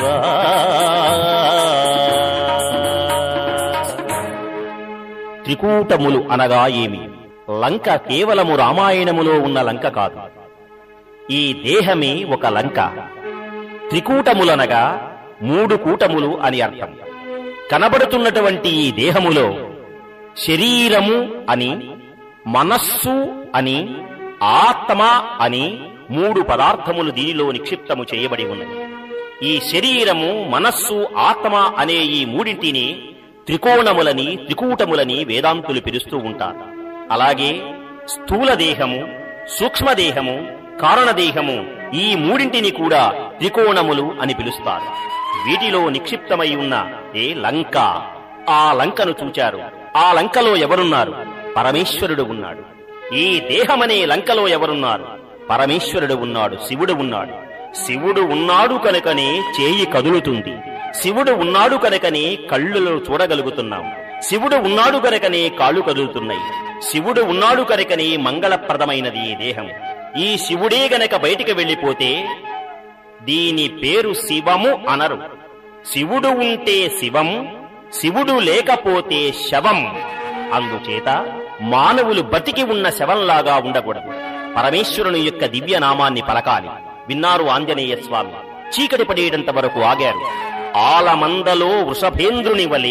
త్రికూటములు అనగా ఏమి లంక కేవలము రామాయణములో ఉన్న లంక కాదు ఈ దేహమే ఒక లంక త్రికూటములనగా మూడు కూటములు అని అర్థం కనబడుతున్నటువంటి ఈ దేహములో శరీరము అని మనస్సు అని ఆత్మ అని మూడు పదార్థములు దీనిలో నిక్షిప్తము చేయబడి ఉన్నది ఈ శరీరము మనస్సు ఆత్మ అనే ఈ మూడింటిని త్రికోణములని త్రికూటములని వేదాంతులు పిలుస్తూ ఉంటారు అలాగే స్థూల దేహము సూక్ష్మదేహము కారణదేహము ఈ మూడింటిని కూడా త్రికోణములు అని పిలుస్తారు వీటిలో నిక్షిప్తమై ఉన్న ఏ లంక ఆ లంకను చూచారు ఆ లంకలో ఎవరున్నారు పరమేశ్వరుడు ఉన్నాడు ఈ దేహమనే లంకలో ఎవరున్నారు పరమేశ్వరుడు ఉన్నాడు శివుడు ఉన్నాడు శివుడు ఉన్నాడు కనుకనే చేయి కదులుతుంది శివుడు ఉన్నాడు కనుకనే కళ్ళులో చూడగలుగుతున్నాం శివుడు ఉన్నాడు కనుకనే కాళ్ళు కదులుతున్నాయి శివుడు ఉన్నాడు కనుకనే మంగళప్రదమైనది ఈ దేహం ఈ శివుడే గనక బయటికి వెళ్ళిపోతే దీని పేరు శివము అనరు శివుడు ఉంటే శివం శివుడు లేకపోతే శవం అందుచేత మానవులు బతికి ఉన్న శవంలాగా ఉండకూడదు పరమేశ్వరుని యొక్క దివ్య నామాన్ని పలకాలి విన్నారు ఆంజనేయ స్వామి చీకటి పడేటంత వరకు ఆగారు ఆలమందలో వృషభేంద్రుని వలె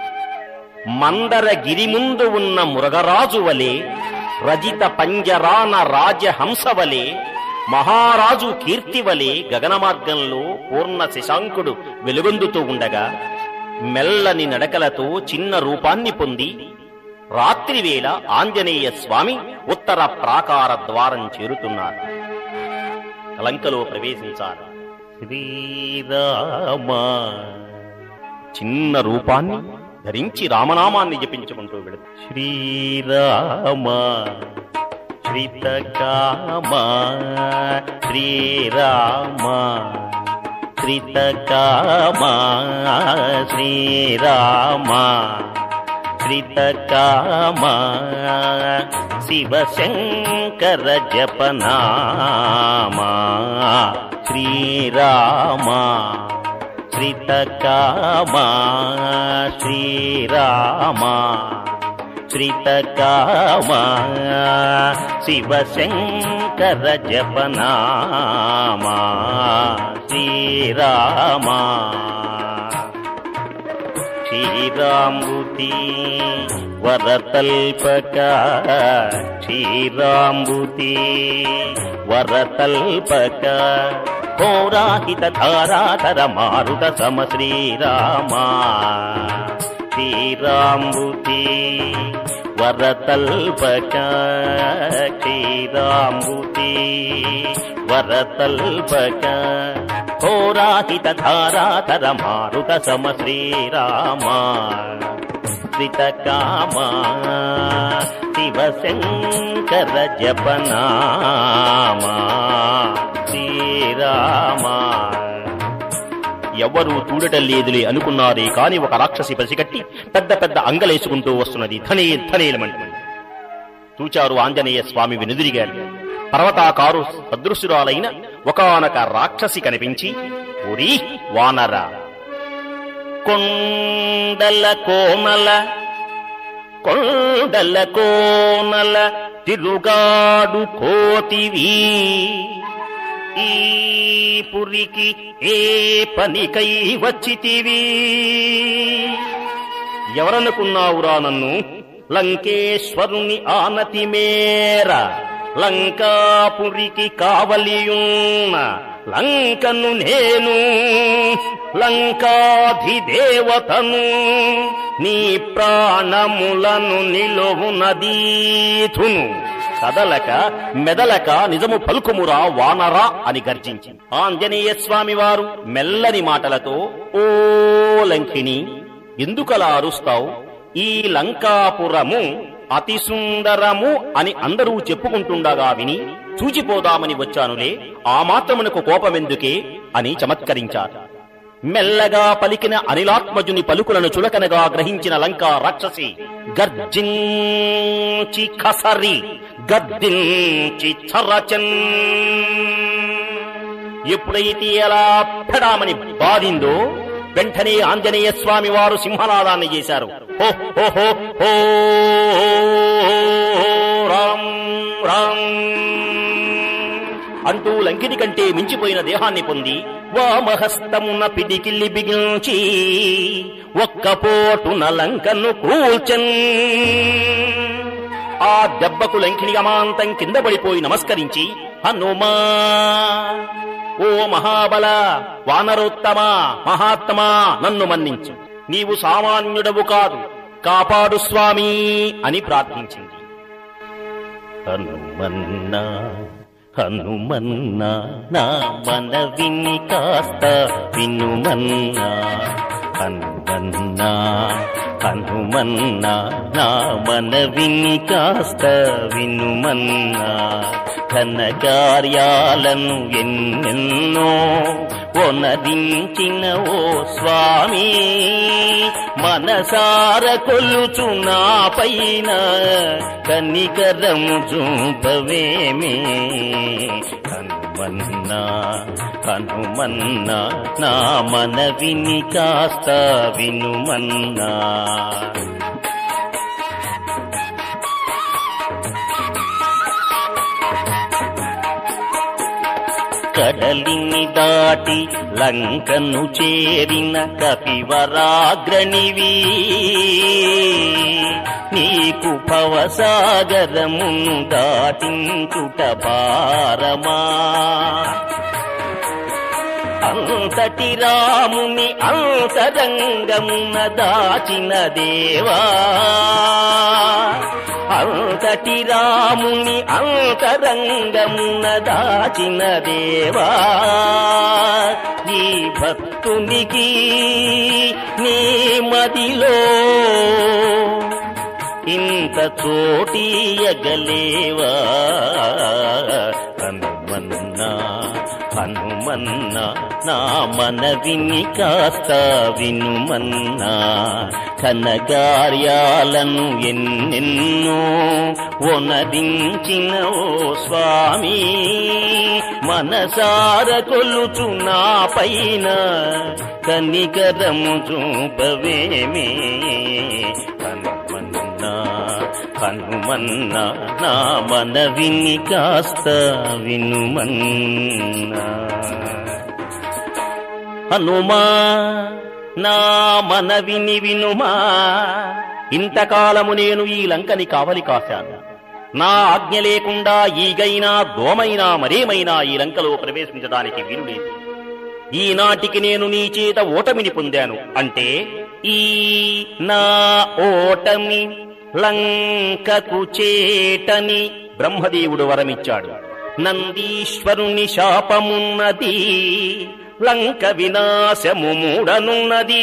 మందర గిరి ముందు ఉన్న మురగరాజు వలె రజిత పంజరాన రాజహంస వలె మహారాజు కీర్తి వలె గగన మార్గంలో పూర్ణ శశాంకుడు వెలుగొందుతూ ఉండగా మెల్లని నడకలతో చిన్న రూపాన్ని పొంది రాత్రివేళ ఆంజనేయ స్వామి ఉత్తర ప్రాకార ద్వారం చేరుతున్నారు లంకలో ప్రవేశించారు శ్రీరామ చిన్న రూపాన్ని ధరించి రామనామాన్ని జపించుకుంటూ వెళుతూ శ్రీరామ శ్రీతకామ శ్రీరామ శ్రీతకామ శ్రీరామ శ్రీతకామ శివశంకర జపనామా శ్రీరామ శ్రీతకామ శ్రీరామ శ్రీతకామ శివశంకర జపనామా శ్రీరామ క్షీరాంబుతి వరతల్పక క్షీరాంబుతి వరతల్పక హోరాహిత ధారాధర మారుత సమ శ్రీరామ క్షీరాంబుతి వరతల్పక క్షీరాంబుతి వరతల్పక హోరాహిత ధారాధర మారుత సమ శ్రీరామ శ్రితకామ శివశంకర జపనామా శ్రీరామ ఎవ్వరూ చూడటం లేదులే అనుకున్నారే కాని ఒక రాక్షసి పసిగట్టి పెద్ద పెద్ద అంగలేసుకుంటూ వస్తున్నది ధనే ధనేలమంటుంది చూచారు ఆంజనేయ స్వామి వెనుదిరిగారు పర్వతాకారు సదృశురాలైన ఒకానొక రాక్షసి కనిపించి ఉరి వానర కొండల కోనల కొండల కోనల తిరుగాడు కోతివి ఈ పురికి ఏ పనికై వచ్చితివి ఎవరనుకున్నావురా నన్ను లంకేశ్వరుని ఆనతి మేర లంకాపురికి కావలియున్న లంకను నేను లంకాధిదేవతను నీ ప్రాణములను నిలువునదీతును కదలక మెదలక నిజము పలుకుమురా వానరా అని గర్జించి ఆంజనేయ స్వామి వారు మెల్లని మాటలతో ఓ లంకిణి ఎందుకలా అరుస్తావు ఈ లంకాపురము అతి సుందరము అని అందరూ చెప్పుకుంటుండగా విని చూచిపోదామని వచ్చానులే ఆ మాత్రమునకు కోపమెందుకే అని చమత్కరించారు మెల్లగా పలికిన అనిలాత్మజుని పలుకులను చులకనగా గ్రహించిన లంకా రాక్షసి గర్జించి ఖసరి గర్జించి చరచన్ ఎప్పుడైతే ఎలా పెడామని బాధిందో వెంటనే ఆంజనేయ స్వామి వారు సింహనాదాన్ని చేశారు హో హో హో హో రామ్ రామ్ అంటూ లంకిని కంటే మించిపోయిన దేహాన్ని పొంది వామహస్తమున పిడికిల్లి బిగించి ఒక్క పోటున లంకను కూల్చన్ ఆ దెబ్బకు లంకిని అమాంతం కింద పడిపోయి నమస్కరించి హనుమా ఓ మహాబల వానరోత్తమ మహాత్మా నన్ను మన్నించు నీవు సామాన్యుడవు కాదు కాపాడు స్వామి అని ప్రార్థించింది హనుమన్నా హనుమన్నా నా మనవిని కాస్త వినుమన్నా హనుమన్నా హనుమన్నా నా మనవిని కాస్త వినుమన్నా ఘన కార్యాలను ఎన్నెన్నో ఒనదించిన ఓ స్వామి మనసార కొలుచు నా పైన కనికరము చూపవేమే హనుమన్నా హనుమన్నా నా మనవిని కాస్త వినుమన్నా కడలిని దాటి లంకను చేరిన కపివరాగ్రణివి నీకు భవసాగరమును దాటించుట భారమా అంతటి రాముని అంతరంగమున దాచిన దేవా అంతటి రాముని అంతరంగమున దాచిన దేవా ఈ భక్తునికి నీ మదిలో ఇంత చోటీయగలేవా హనుమన్నా హనుమన్నా నా మనవిని కాస్త వినుమన్నా ఘనకార్యాలను ఎన్నెన్నో ఒనదించిన ఓ స్వామి మనసార కొలుచు నా పైన కనికరము చూపవేమే హనుమన్నా హనుమన్నా నా మనవిని కాస్త వినుమన్నా హనుమా నా మనవిని వినుమా ఇంతకాలము నేను ఈ లంకని కావలి కాశాను నా ఆజ్ఞ లేకుండా ఈగైనా దోమైనా మరేమైనా ఈ లంకలో ప్రవేశించడానికి వీలు లేదు ఈనాటికి నేను నీ చేత ఓటమిని పొందాను అంటే ఈ నా ఓటమి లంకకు చేటని బ్రహ్మదేవుడు వరమిచ్చాడు నందీశ్వరుని శాపమున్నది లంక వినాశము మూడనున్నది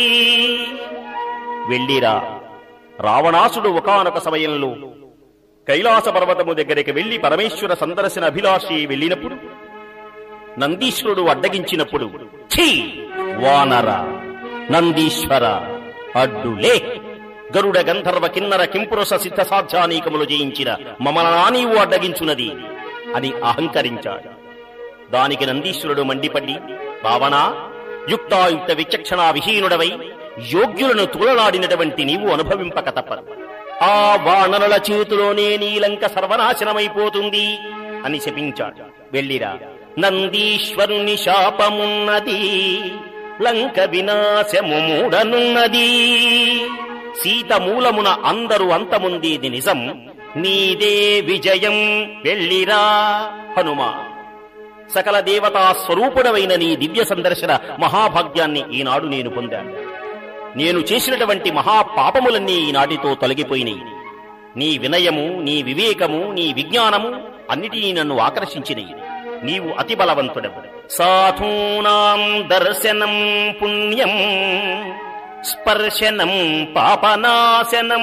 వెళ్ళిరా రావణాసుడు ఒకానొక సమయంలో కైలాస పర్వతము దగ్గరికి వెళ్లి పరమేశ్వర సందర్శన అభిలాషి వెళ్ళినప్పుడు నందీశ్వరుడు అడ్డగించినప్పుడు ఛీ వానర నందీశ్వర అడ్డులే గరుడ గంధర్వ కిన్నర కింపురుష సిద్ధ సాధ్యానీకములు జయించిన మమలనా నీవు అడ్డగించున్నది అని అహంకరించాడు దానికి నందీశ్వరుడు మండిపడి రావణ యుక్తాయుక్త విచక్షణ విహీనుడవై యోగ్యులను తూలనాడినటువంటి నీవు అనుభవింపక తప్పదు ఆ వానరుల చేతిలోనే నీలంక సర్వనాశనమైపోతుంది అని శపించాడు వెళ్ళిరా నందీశ్వరుని శాపమున్నది లంక వినాశము మూడనున్నది సీత మూలమున అందరూ అంతముందేది నిజం నీదే విజయం వెళ్ళిరా హనుమా సకల దేవతా స్వరూపుడవైన నీ దివ్య సందర్శన మహాభాగ్యాన్ని ఈనాడు నేను పొందాను నేను చేసినటువంటి మహాపాపములన్నీ ఈనాటితో తొలగిపోయినాయి నీ వినయము నీ వివేకము నీ విజ్ఞానము అన్నిటినీ నన్ను ఆకర్షించినవి నీవు అతి బలవంతుడవు సాధూనాం దర్శనం పుణ్యం స్పర్శనం పాపనాశనం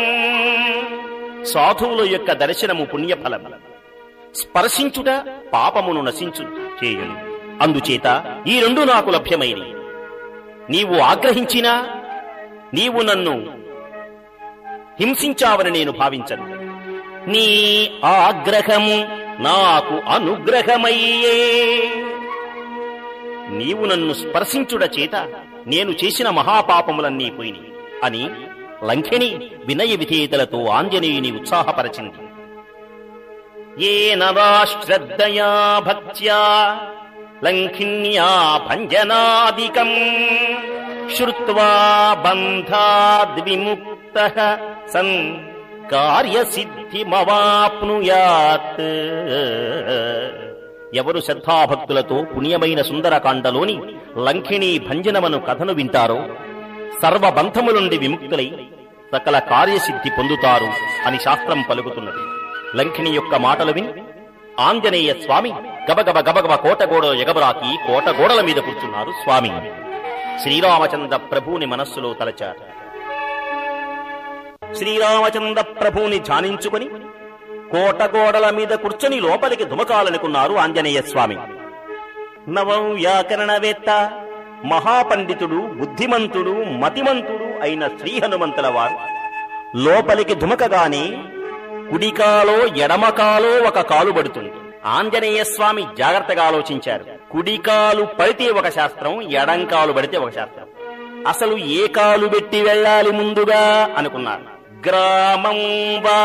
సాధువుల యొక్క దర్శనము పుణ్యఫలము స్పర్శించుట పాపమును నశించు చేయును అందుచేత ఈ రెండు నాకు లభ్యమైనవి నీవు ఆగ్రహించినా నీవు నన్ను హింసించావని నేను భావించను నీ ఆగ్రహము నాకు అనుగ్రహమయ్యే నీవు నన్ను స్పర్శించుట చేత నేను చేసిన మహాపాపములన్నీ పోయినాయి అని లంకిణి వినయ విధేయతలతో ఆంజనేయుని ఉత్సాహపరచింది ఏన వా శ్రద్ధయా భక్త్యా లంకిన్యా భంజనాదికం శ్రుత్వా బంధాద్విముక్త సన్ కార్యసిద్ధిమవాప్నుయాత్ ఎవరు శ్రద్ధాభక్తులతో పుణ్యమైన సుందరకాండలోని లంకిణీ భంజనమను కథను వింటారో సర్వబంధముల నుండి విముక్తులై సకల కార్యసిద్ధి పొందుతారు అని శాస్త్రం పలుకుతున్నది లంకిణి యొక్క మాటలు విని ఆంజనేయ స్వామి గబగబ గబగబ కోటగోడ ఎగబరాకి కోటగోడల మీద కూర్చున్నారు స్వామి శ్రీరామచంద్ర ప్రభుని మనస్సులో తలచారు శ్రీరామచంద్ర ప్రభుని ధ్యానించుకొని కోటగోడల మీద కూర్చొని లోపలికి దుమకాలనుకున్నారు ఆంజనేయ స్వామి నవం వ్యాకరణవేత్త మహాపండితుడు బుద్ధిమంతుడు మతిమంతుడు అయిన శ్రీ హనుమంతుల వారు లోపలికి దుమకగానే కుడికాలో ఎడమకాలో ఒక కాలు పడుతుంది ఆంజనేయ స్వామి జాగ్రత్తగా ఆలోచించారు కుడికాలు పడితే ఒక శాస్త్రం ఎడంకాలు పడితే ఒక శాస్త్రం అసలు ఏ కాలు పెట్టి వెళ్ళాలి ముందుగా అనుకున్నారు గ్రామం వా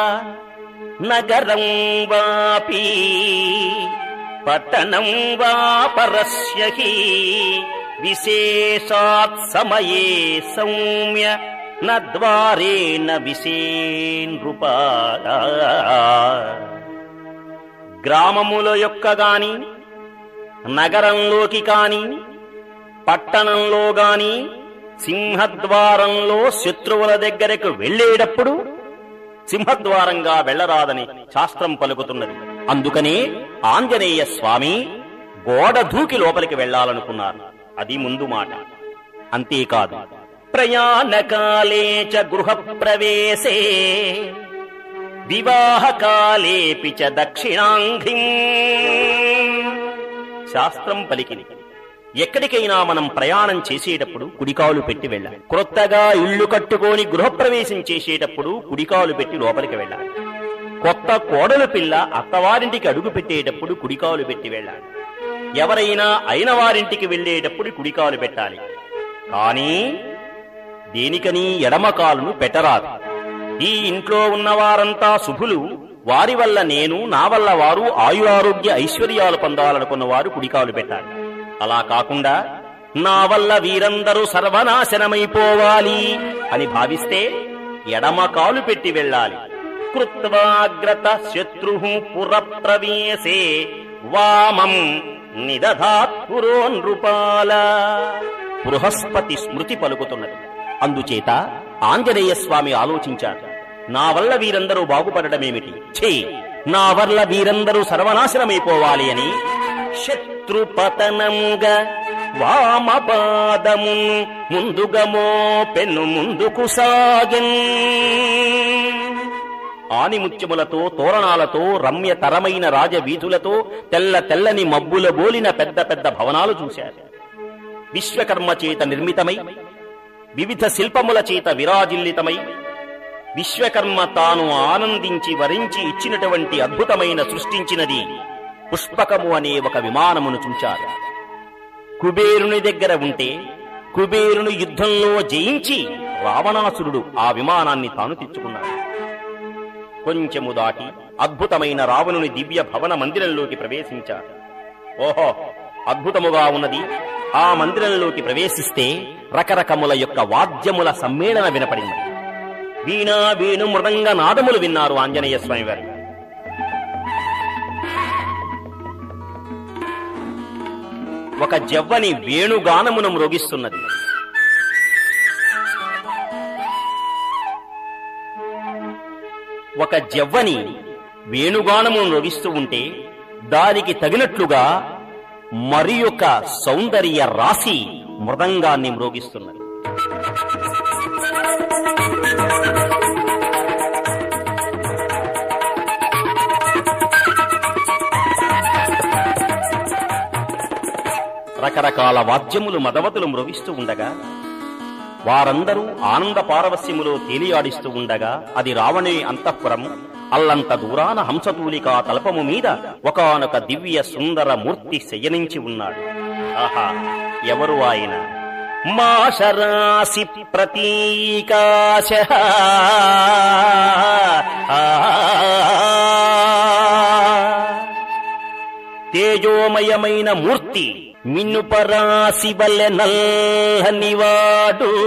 నగరం వాపి పట్టణం వా పరస్య హి విశేషాత్ సమయే సౌమ్య నద్వారేణ విశేనృప గ్రామముల యొక్క గాని నగరంలోకి కాని పట్టణంలో గాని సింహద్వారంలో శత్రువుల దగ్గరకు వెళ్ళేటప్పుడు సింహద్వారంగా వెళ్ళరాదని శాస్త్రం పలుకుతున్నది అందుకనే ఆంజనేయ స్వామి గోడ దూకి లోపలికి వెళ్ళాలనుకున్నారు అది ముందు మాట అంతేకాదు ప్రయాణకాలే చ గృహ ప్రవేశే వివాహకాలేపి చ దక్షిణాంఘ్రిం శాస్త్రం పలికింది ఎక్కడికైనా మనం ప్రయాణం చేసేటప్పుడు కుడికాలు పెట్టి వెళ్ళాలి క్రొత్తగా ఇల్లు కట్టుకొని గృహప్రవేశం చేసేటప్పుడు కుడికాలు పెట్టి లోపలికి వెళ్ళాలి కొత్త కోడలు పిల్ల అత్తవారింటికి అడుగు పెట్టేటప్పుడు కుడికాలు పెట్టి వెళ్ళాలి ఎవరైనా అయిన వారింటికి వెళ్ళేటప్పుడు కుడికాలు పెట్టాలి కానీ దేనికని ఎడమ కాలును పెట్టరాదు ఈ ఇంట్లో ఉన్నవారంతా శుభులు వారి వల్ల నేను నా వల్ల వారు ఆయురారోగ్య ఐశ్వర్యాలు పొందాలనుకున్న వారు కుడికాలు పెట్టాలి అలా కాకుండా నా వల్ల వీరందరూ సర్వనాశనమైపోవాలి అని భావిస్తే ఎడమ కాలు పెట్టి వెళ్ళాలి కృత్వాగ్రత శత్రు పుర ప్రవేశే వామం నిదధాత్ పురో నృపాల బృహస్పతి స్మృతి పలుకుతున్నది అందుచేత ఆంజనేయ స్వామి ఆలోచించారు నా వల్ల వీరందరూ బాగుపడటమేమిటి ఛీ నా వల్ల వీరందరూ సర్వనాశనమైపోవాలి అని శత్రుపతనంగా వామపాదము ముందుగమో పెన్ను ముందుకు సాగెన్ ఆనిముత్యములతో తోరణాలతో రమ్యతరమైన రాజవీధులతో తెల్ల తెల్లని మబ్బుల బోలిన పెద్ద పెద్ద భవనాలు చూశారు విశ్వకర్మ చేత నిర్మితమై వివిధ శిల్పముల చేత విరాజిల్లితమై విశ్వకర్మ తాను ఆనందించి వరించి ఇచ్చినటువంటి అద్భుతమైన సృష్టించినది పుష్పకము అనే ఒక విమానమును చూచారు కుబేరుని దగ్గర ఉంటే కుబేరుని యుద్ధంలో జయించి రావణాసురుడు ఆ విమానాన్ని తాను తెచ్చుకున్నాడు కొంచెము దాటి అద్భుతమైన రావణుని దివ్య భవన మందిరంలోకి ప్రవేశించారు ఓహో అద్భుతముగా ఉన్నది ఆ మందిరంలోకి ప్రవేశిస్తే రకరకముల యొక్క వాద్యముల సమ్మేళన వినపడింది వీణా వేణు మృదంగ నాదములు విన్నారు ఆంజనేయ స్వామి వారు ఒక జవ్వని వేణుగానమును మ్రోగిస్తున్నది ఒక జవ్వని వేణుగానము మ్రోగిస్తూ ఉంటే దానికి తగినట్లుగా మరి ఒక సౌందర్య రాశి మృదంగాన్ని మ్రోగిస్తున్నది రకరకాల వాద్యములు మదవతులు మ్రోగిస్తూ ఉండగా వారందరూ ఆనంద పారవస్యములో తేలియాడిస్తూ ఉండగా అది రావణే అంతఃపురం అల్లంత దూరాన హంసతూలికా తలపము మీద ఒకానొక దివ్య సుందర మూర్తి శయనించి ఉన్నాడు ఆహా ఎవరు ఆయన మాషరాశి ప్రతీకాశ తేజోమయమైన మూర్తి మిన్నుపరాశి వల్లె నల్లనివాడు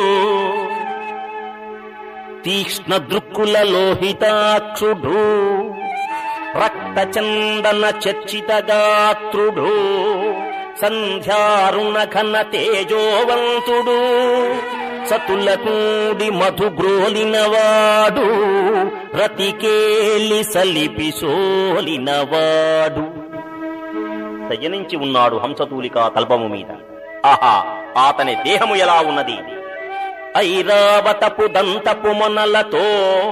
తీక్ష్ణ దృక్కుల లోహితాక్షుడు రక్త చందన చర్చిత గాత్రుడు సంధ్యారుణ ఘన తేజోవంతుడు సతుల కూడి మధు గ్రోలినవాడు రతికేలి సలిపి సోలినవాడు శయనించి ఉన్నాడు హంసతూలిక తల్పము మీద ఆహా అతని దేహము ఎలా ఉన్నది ఐరావతపు దంతపు మొనలతో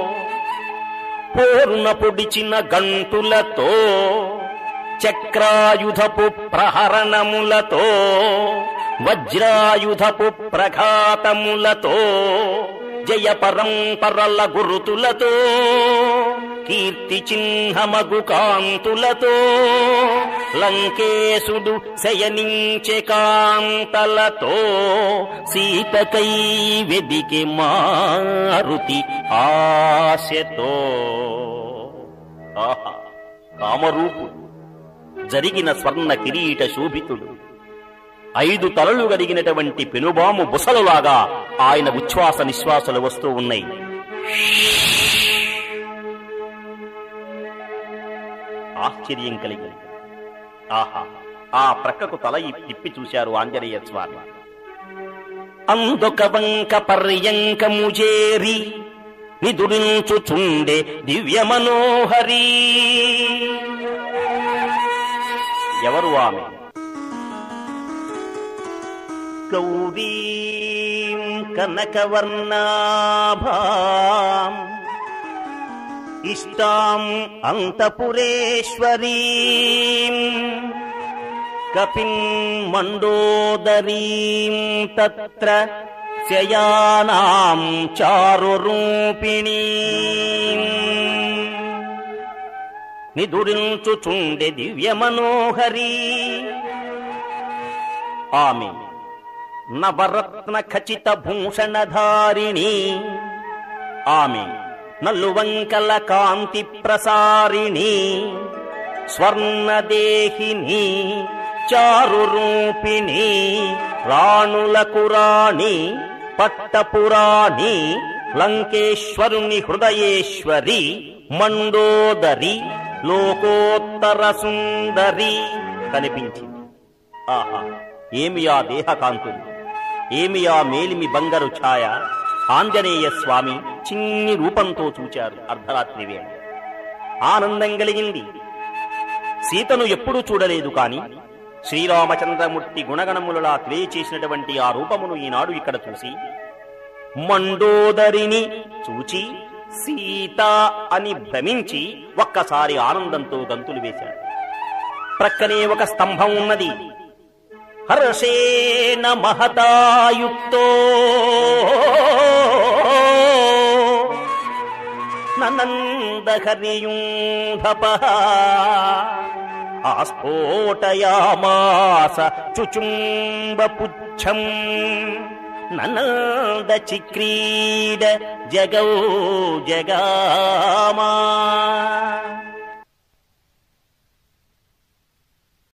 పోరున పొడిచిన గంటులతో చక్రాయుధపు ప్రహరణములతో వజ్రాయుధపు ప్రఘాతములతో జయ పరంపరల గురుతులతో కీర్తి చిహ్నమగు కాంతులతో లంకేశుడు శయనించే కాంతలతో సీతకై వెదికి మారుతి ఆశతో ఆహా కామరూపుడు జరిగిన స్వర్ణ కిరీట శోభితుడు ఐదు తలలు గడిగినటువంటి పెనుబాము బుసలులాగా ఆయన ఉచ్ఛ్వాస నిశ్వాసలు వస్తూ ఉన్నాయి ఆశ్చర్యం కలిగింది ఆహా ఆ ప్రక్కకు తల ఇ- తిప్పి చూశారు ఆంజనేయ స్వామి అందొక వంక పర్యంకము చేరి నిదురించుచుండే దివ్య మనోహరి ఎవరు ఆమె గౌరీం కనకవర్ణాభాం ఇష్టాం అంతపురేశ్వరీం కపిం మండోదరీం తత్ర శయానాం చారురూపిణీం నిదురించుచుండె దివ్య మనోహరీ ఆమె నవరత్న ఖచిత భూషణధారిణి ఆమె నల్లువంకల కాంతి ప్రసారిణి స్వర్ణదేహిని చారురూపిణి రాణులకు రాణి పట్టపురాణి లంకేశ్వరుని హృదయేశ్వరి మండోదరి లోకోత్తర సుందరి కనిపించింది ఆహా ఏమి ఆ దేహకాంతులు ఏమి ఆ మేలిమి బంగారు ఛాయ ఆంజనేయ స్వామి చిన్ని రూపంతో చూచారు అర్ధరాత్రి వేళ ఆనందం కలిగింది సీతను ఎప్పుడూ చూడలేదు కాని శ్రీరామచంద్రమూర్తి గుణగణములలా తెలియచేసినటువంటి ఆ రూపమును ఈనాడు ఇక్కడ చూసి మండోదరిని చూచి సీత అని భ్రమించి ఒక్కసారి ఆనందంతో గంతులు వేశాడు ప్రక్కనే ఒక స్తంభం ఉన్నది హర్షేణ మహతాయుక్తో నందహరియూధప ఆస్ఫోటయామాస చుచుంబపుచ్చం ననంద చిక్రీడ జగౌ జగామా